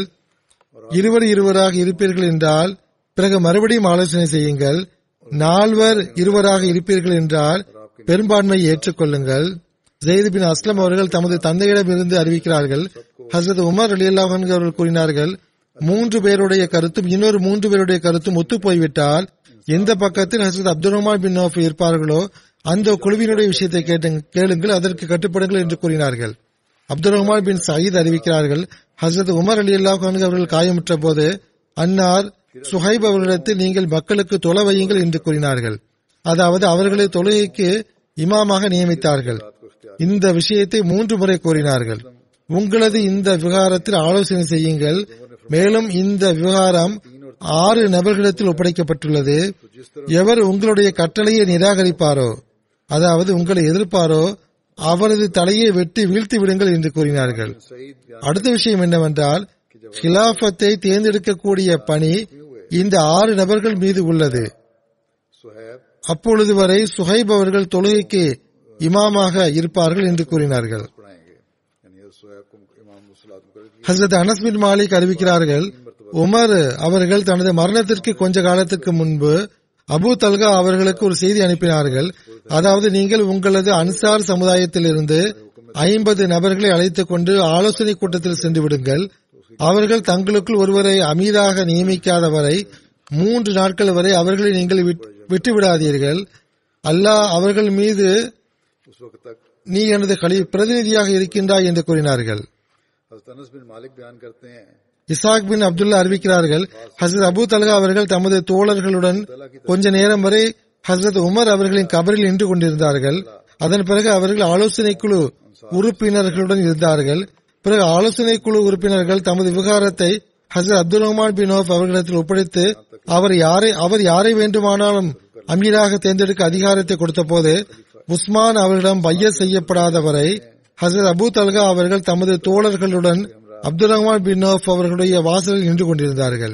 இருவர் இருவராக இருப்பீர்கள் என்றால் பிறகு மறுபடியும் ஆலோசனை செய்யுங்கள் நால்வர் இருவராக இருப்பீர்கள் என்றால் பெரும்பான்மையை ஏற்றுக்கொள்ளுங்கள் ஜெயித் பின் அஸ்லம் அவர்கள் தமது தந்தையிடமிருந்து அறிவிக்கிறார்கள் ஹசரத் உமர் அலி அவர்கள் கூறினார்கள் மூன்று பேருடைய கருத்தும் இன்னொரு மூன்று பேருடைய கருத்தும் ஒத்துப் போய்விட்டால் எந்த பக்கத்தில் ஹசரத் அப்துல் ரஹ்மான் பின் நௌஃப் இருப்பார்களோ அந்த குழுவினுடைய விஷயத்தை கேட்டுங்க- கேளுங்கள் அதற்கு கட்டுப்படுங்கள் என்று கூறினார்கள் அப்துல் ரஹ்மான் பின் சயீத் அறிவிக்கிறார்கள் ஹசரத் உமர் அலி அல்லாஹ் அவர்கள் காயமுற்ற போது அன்னார் சுஹைப் அவர்களிடத்தில் நீங்கள் மக்களுக்கு தொலை வையுங்கள் என்று கூறினார்கள் அதாவது அவர்களை தொழுகைக்கு இமாமாக நியமித்தார்கள் இந்த விஷயத்தை மூன்று முறை கூறினார்கள் உங்களது இந்த விவகாரத்தில் ஆலோசனை செய்யுங்கள் மேலும் இந்த விவகாரம் ஆறு நபர்களிடத்தில் ஒப்படைக்கப்பட்டுள்ளது எவர் உங்களுடைய கட்டளையை நிராகரிப்பாரோ அதாவது உங்களை எதிர்ப்பாரோ அவரது தலையை வெட்டி வீழ்த்தி விடுங்கள் என்று கூறினார்கள் सईद बयान அடுத்த விஷயம் என்னவென்றால் ஹிலாஃபத்தை தேர்ந்தெடுக்கக்கூடிய பணி இந்த ஆறு நபர்கள் மீது உள்ளது सुहैब அப்பொழுது வரை சுஹைப் அவர்கள் தொழுகைக்கு இமாமாக இருப்பார்கள் என்று கூறினார்கள் पढ़ाएंगे यानी हज़रत सुहैब को इमाम मुसलात मुकर दिया ஹசரத் அனஸ் பின் மாலிக் அறிவிக்கிறார்கள் உமர் அவர்கள் தனது மரணத்திற்கு கொஞ்ச காலத்துக்கு முன்பு அபு தல்கா அவர்களுக்கு ஒரு செய்தி அனுப்பினார்கள் அதாவது நீங்கள் உங்களது அன்சார் சமுதாயத்திலிருந்து ஐம்பது நபர்களை அழைத்துக் கொண்டு ஆலோசனை கூட்டத்தில் சென்று விடுங்கள் அவர்கள் தங்களுக்குள் ஒருவரை அமீதாக நியமிக்காத வரை மூன்று நாட்கள் வரை அவர்களை நீங்கள் விட்- விட்டுவிடாதீர்கள் அல்லாஹ் அவர்கள் மீது उस वक्त तक நீ எனது கலி பிரதிநிதியாக இருக்கின்றாய் என்று கூறினார்கள் हज़रत अनस बिन मालिक बयान करते हैं இசாக் பின் அப்துல்லா அறிவிக்கிறார்கள் ஹசரத் அபு தல்கா அவர்கள் தமது தோழர்களுடன் கொஞ்ச நேரம் வரை ஹசரத் உமர் அவர்களின் கபரில் நின்று கொண்டிருந்தார்கள் அதன் பிறகு அவர்கள் ஆலோசனை குழு உறுப்பினர்களுடன் இருந்தார்கள் பிறகு ஆலோசனை குழு உறுப்பினர்கள் தமது விவகாரத்தை ஹசரத் அப்துல் ரஹ்மான் பின் ஓஃப் அவர்களிடத்தில் ஒப்படைத்து அவர் யாரை அவர் யாரை வேண்டுமானாலும் அமீராக தேர்ந்தெடுக்க அதிகாரத்தை கொடுத்தபோது உஸ்மான் அவரிடம் பைய செய்யப்படாதவரை ஹசரத் அபு தல்கா அவர்கள் தமது தோழர்களுடன் அப்துல் ரஹ்மான் பின் நோஃப் அவர்களுடைய வாசலில் நின்று கொண்டிருந்தார்கள்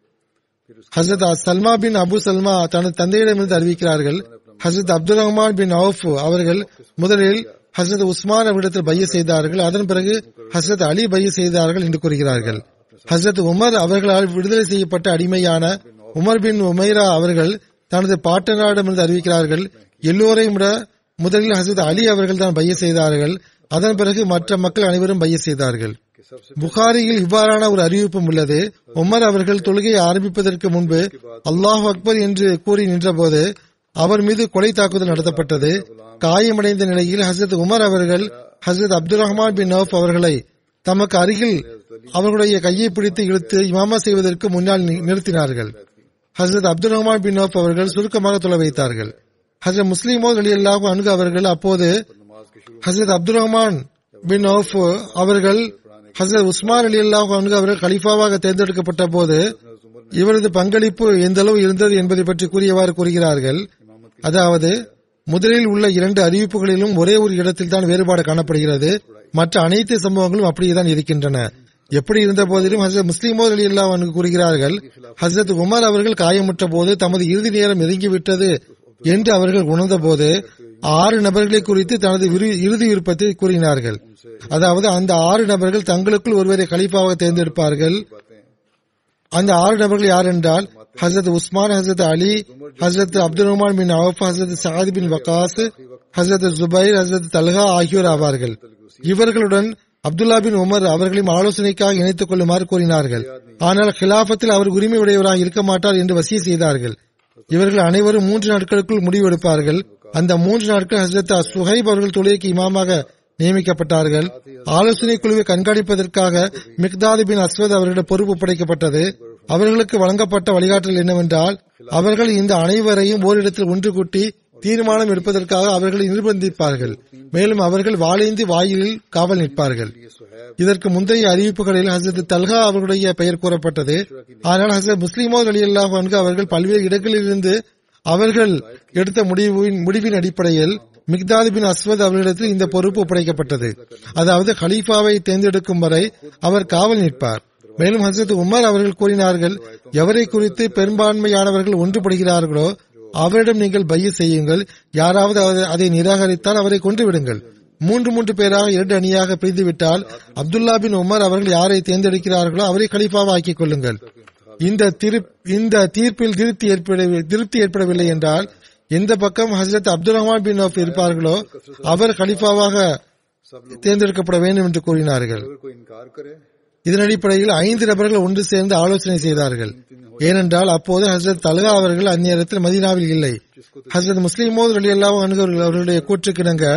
ஹசரத் சல்மா பின் அபு சல்மா தனது தந்தையிடமிருந்து அறிவிக்கிறார்கள் ஹசரத் அப்துல் ரஹ்மான் பின் அவுஃப் அவர்கள் முதலில் ஹசரத் உஸ்மான் அவரிடத்தில் பைய செய்தார்கள் அதன் பிறகு ஹசரத் அலி பைய செய்தார்கள் என்று கூறுகிறார்கள் ஹசரத் உமர் அவர்களால் விடுதலை செய்யப்பட்ட அடிமையான உமர் பின் உமைரா அவர்கள் தனது பாட்டனாரிடமிருந்து அறிவிக்கிறார்கள் எல்லோரையும் விட முதலில் ஹசரத் அலி அவர்கள் தான் பைய செய்தார்கள் அதன் பிறகு மற்ற மக்கள் அனைவரும் பைய செய்தார்கள் புகாரியில் இவ்வாறான ஒரு அறிவிப்பும் உள்ளது உமர் அவர்கள் தொழுகையை ஆரம்பிப்பதற்கு முன்பு அல்லாஹ் அக்பர் என்று கூறி நின்றபோது அவர் மீது கொலை தாக்குதல் நடத்தப்பட்டது காயமடைந்த நிலையில் ஹசரத் உமர் அவர்கள் ஹசரத் அப்துல் ரஹ்மான் பின் நௌஃப் அவர்களை தமக்கு அருகில் அவர்களுடைய கையை பிடித்து இழுத்து இமாமா செய்வதற்கு முன்னால் நி- நிறுத்தினார்கள் ஹசரத் அப்துல் ரஹ்மான் பின் நௌஃப் அவர்கள் சுருக்கமாக தொலை வைத்தார்கள் ஹசரத் முஸ்லிமோ அல்லாஹ் அணுகு அவர்கள் அப்போது ஹசரத் அப்துல் ரஹ்மான் பின் அவுஃப் அவர்கள் ஹசரத் உஸ்மான் அலி அல்லாஹ் அன்ஹு அவர்கள் கலிஃபாவாக தேர்ந்தெடுக்கப்பட்ட போது இவரது பங்களிப்பு எந்த அளவு இருந்தது என்பதை பற்றி கூறியவாறு கூறுகிறார்கள் அதாவது முதலில் உள்ள இரண்டு அறிவிப்புகளிலும் ஒரே ஒரு இடத்தில் தான் வேறுபாடு காணப்படுகிறது மற்ற அனைத்து சம்பவங்களும் அப்படியேதான் இருக்கின்றன எப்படி இருந்த போதிலும் ஹசரத் முஸ்லிமோ அலி அல்லாஹ் அன்ஹு கூறுகிறார்கள் ஹசரத் உமர் அவர்கள் காயமுற்ற போது தமது இறுதி நேரம் நெருங்கிவிட்டது என்று அவர்கள் உணர்ந்தபோது ஆறு நபர்களை குறித்து தனது விரு- இறுதி விருப்பத்தை கூறினார்கள் அதாவது அந்த ஆறு நபர்கள் தங்களுக்குள் ஒருவரை கலிஃபாவாக தேர்ந்தெடுப்பார்கள் அந்த ஆறு நபர்கள் யார் என்றால் ஹசரத் உஸ்மான் ஹசரத் அலி ஹசரத் அப்துல் ரஹ்மான் பின் அவுஃப் ஹசரத் சாத் பின் வகாஸ் ஹசரத் ஜுபைர் ஹசரத் தல்ஹா ஆகியோர் ஆவார்கள் இவர்களுடன் அப்துல்லா பின் உமர் அவர்களையும் ஆலோசனைக்காக இணைத்துக் கொள்ளுமாறு கூறினார்கள் ஆனால் கிலாபத்தில் அவர் உரிமை உடையவராக இருக்க மாட்டார் என்று வசிய செய்தார்கள் இவர்கள் அனைவரும் மூன்று நாட்களுக்குள் முடிவெடுப்பார்கள் அந்த மூன்று நாட்கள் ஹசரத் சுஹைப் அவர்கள் தொழுகைக்கு இமாமாக நியமிக்கப்பட்டார்கள் ஆலோசனை குழுவை கண்காணிப்பதற்காக மிக்தாது பின் அஸ்வத் அவர்களிடம் பொறுப்பு படைக்கப்பட்டது அவர்களுக்கு வழங்கப்பட்ட வழிகாட்டல் என்னவென்றால் அவர்கள் இந்த அனைவரையும் ஓரிடத்தில் ஒன்று கூட்டி தீர்மானம் எடுப்பதற்காக அவர்களை நிர்பந்திப்பார்கள் மேலும் அவர்கள் வாளேந்தி வாயிலில் காவல் நிற்பார்கள் இதற்கு முந்தைய அறிவிப்புகளில் ஹசரத் தல்ஹா அவர்களுடைய பெயர் கூறப்பட்டது ஆனால் ஹசரத் முஸ்லிமோ அலி அல்லாஹ் அவர்கள் பல்வேறு இடங்களிலிருந்து அவர்கள் எடுத்த முடிவின் முடிவின் அடிப்படையில் மிக்தாது பின் அஸ்வத் அவர்களிடத்தில் இந்த பொறுப்பு ஒப்படைக்கப்பட்டது அதாவது கலீஃபாவை தேர்ந்தெடுக்கும் வரை அவர் காவல் நிற்பார் மேலும் ஹசரத் உமர் அவர்கள் கூறினார்கள் எவரை குறித்து பெரும்பான்மையானவர்கள் ஒன்றுபடுகிறார்களோ அவரிடம் நீங்கள் பைய செய்யுங்கள் யாராவது அதை- அதை நிராகரித்தால் அவரை கொன்று விடுங்கள் மூன்று மூன்று பேராக இரண்டு அணியாக பிரிந்துவிட்டால் அப்துல்லா பின் உமர் அவர்கள் யாரை தேர்ந்தெடுக்கிறார்களோ அவரை கலிஃபாவா ஆக்கிக் கொள்ளுங்கள் இந்த திரு- இந்த தீர்ப்பில் திருப்தி ஏற்பட திருப்தி ஏற்படவில்லை என்றால் எந்த பக்கம் ஹசரத் அப்துல் ரஹ்மான் பின் அவுஃப் இருப்பார்களோ அவர் கலிஃபாவாக தேர்ந்தெடுக்கப்பட வேண்டும் என்று கூறினார்கள் अगर कोई इनकार करे இதன் அடிப்படையில் ஐந்து நபர்கள் ஒன்று சேர்ந்து ஆலோசனை செய்தார்கள் ஏனென்றால் அப்போது ஹசரத் தல்கா அவர்கள் அந்நேரத்தில் மதீனாவில் இல்லை ஹசரத் முஸ்லிமோது அலி அல்லாஹ் அவர்களுடைய கூற்றுக்கிணங்க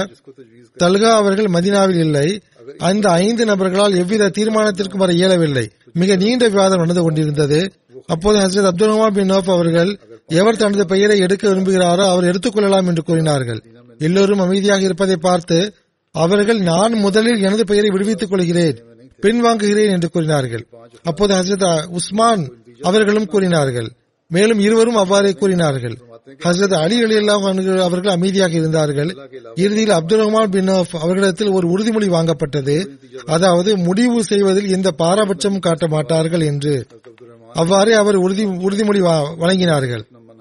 தல்கா அவர்கள் மதீனாவில் இல்லை அந்த ஐந்து நபர்களால் எவ்வித தீர்மானத்திற்கும் வர இயலவில்லை மிக நீண்ட விவாதம் நடந்து கொண்டிருந்தது அப்போது ஹசரத் அப்துல் ரஹ்மான் பின் நோப் அவர்கள் எவர் தனது பெயரை எடுக்க விரும்புகிறாரோ அவர் எடுத்துக்கொள்ளலாம் என்று கூறினார்கள் எல்லோரும் அமைதியாக இருப்பதை பார்த்து அவர்கள் நான் முதலில் எனது பெயரை விடுவித்துக் கொள்கிறேன் பின்வாங்குகிறேன் என்று கூறினார்கள் அப்போது ஹசரத் உஸ்மான் அவர்களும் கூறினார்கள் மேலும் இருவரும் அவ்வாறே கூறினார்கள் ஹசரத் அலி அலி அல்லாஹ் அவர்கள் அமைதியாக இருந்தார்கள் இறுதியில் அப்துல் ரஹ்மான் பின் அவுஃப் அவர்களிடத்தில் ஒரு உறுதிமொழி வாங்கப்பட்டது அதாவது முடிவு செய்வதில் எந்த பாரபட்சமும் காட்ட மாட்டார்கள் என்று அவ்வாறே அவர் உறுதி உறுதிமொழி வா- வழங்கினார்கள் अपना नाम वापस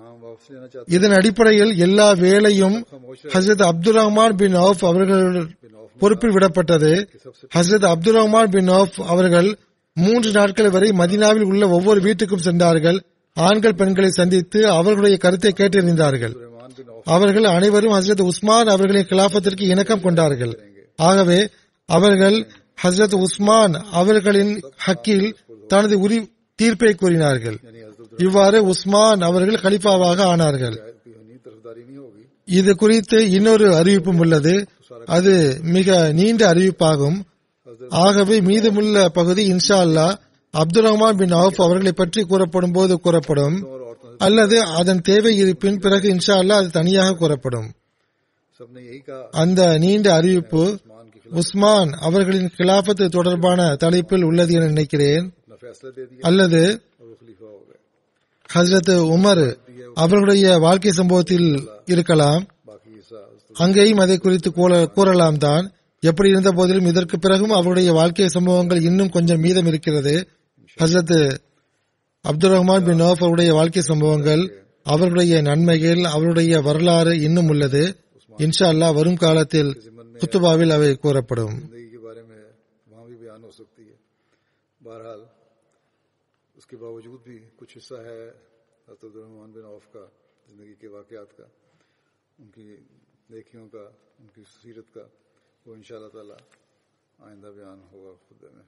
लेना चाहते இதன் அடிப்படையில் எல்லா வேலையும் ஹசரத் அப்துல் ரஹ்மான் பின் அவுப் அவர்கள் பொறுப்பில் விடப்பட்டது ஹசரத் அப்துல் ரஹ்மான் பின் அவுப் அவர்கள் மூன்று நாட்கள் வரை மதினாவில் உள்ள ஒவ்வொரு வீட்டுக்கும் சென்றார்கள் ஆண்கள் பெண்களை சந்தித்து அவர்களுடைய கருத்தை கேட்டறிந்தார்கள் रहमान बिन औफ அவர்கள் அனைவரும் ஹசரத் உஸ்மான் அவர்களின் கிலாபத்திற்கு இணக்கம் கொண்டார்கள் ஆகவே அவர்கள் ஹசரத் உஸ்மான் அவர்களின் ஹக்கில் தனது உரி தீர்ப்பை கூறினார்கள் यानी हजरत இவ்வாறு உஸ்மான் அவர்கள் கலிஃபாவாக ஆனார்கள் की होनी तरफदारी नहीं होगी இது குறித்து இன்னொரு அறிவிப்பும் உள்ளது அது மிக நீண்ட அறிவிப்பாகும் ஆகவே மீதமுள்ள பகுதி இன்ஷா அல்லாஹ் அப்துல் ரஹ்மான் பின் அவுப் அவர்களை பற்றி கூறப்படும் போது கூறப்படும் और औरतों அல்லது அதன் தேவை இருப்பின் பிறகு இன்ஷா அல்லாஹ் அது தனியாக கூறப்படும் से सबने यही कहा அந்த நீண்ட அறிவிப்பு उस्मान के खिलाफ உஸ்மான் அவர்களின் கிலாபத்து தொடர்பான தலைப்பில் உள்ளது என நினைக்கிறேன் अपना फैसला दे दिया அல்லது और वो खलीफा हो गए ஹசரத் உமர் அவர்களுடைய வாழ்க்கை சம்பவத்தில் இருக்கலாம் बाकी हिस्सा हजरत அங்கேயும் அதை குறித்து கூற- கூறலாம் தான் எப்படி இருந்த போதிலும் இதற்கு பிறகும் அவருடைய வாழ்க்கை சம்பவங்கள் இன்னும் கொஞ்சம் மீதம் இருக்கிறது ஹசரத் அப்துல் ரஹ்மான் பின் நோஃப் அவருடைய வாழ்க்கை சம்பவங்கள் அவர்களுடைய நன்மைகள் அவருடைய வரலாறு இன்னும் உள்ளது இன்ஷா அல்லாஹ் வரும் காலத்தில் குத்துபாவில் அவை கூறப்படும் जिंदगी के बारे में वहां भी बयान हो सकती है बहरहाल उसके बावजूद भी कुछ हिस्सा है हजरत अब्दुलरहमान बिन औफ का जिंदगी के वाकयात का उनकी नेकियों का उनकी सीरत का वो इन ताला आइंदा बयान होगा खुद में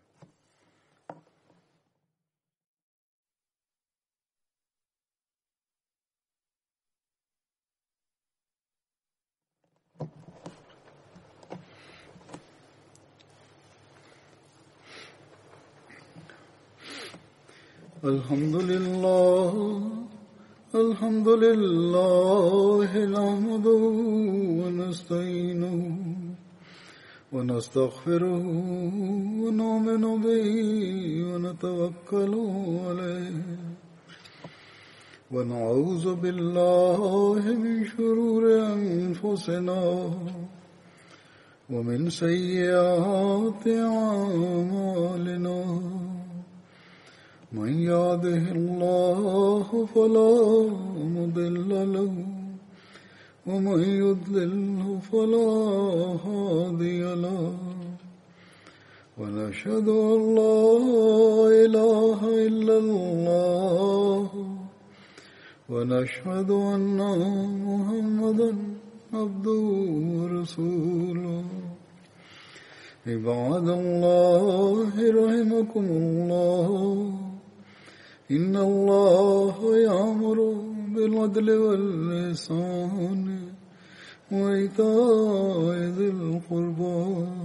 الحمد لله الحمد لله نحمده ونستعينه ونستغفره ونؤمن به ونتوكل عليه ونعوذ بالله من شرور أنفسنا ومن سيئات أعمالنا من يهده الله فلا مضل له ومن يضلله فلا هادي له ونشهد أن لا إله إلا الله ونشهد أن محمدا عبده ورسوله عباد الله رحمكم الله إن الله يأمر بالعدل والإحسان وإيتاء ذي القربى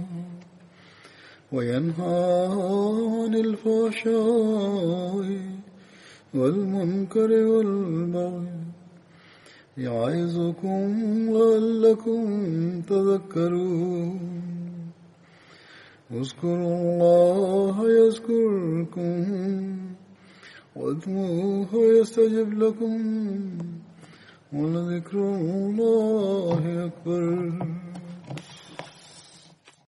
وينهى عن الفحشاء والمنكر والبغي يعظكم لعلكم تذكرون اذكروا الله يذكركم وادعوه يستجب لكم ولذكر الله أكبر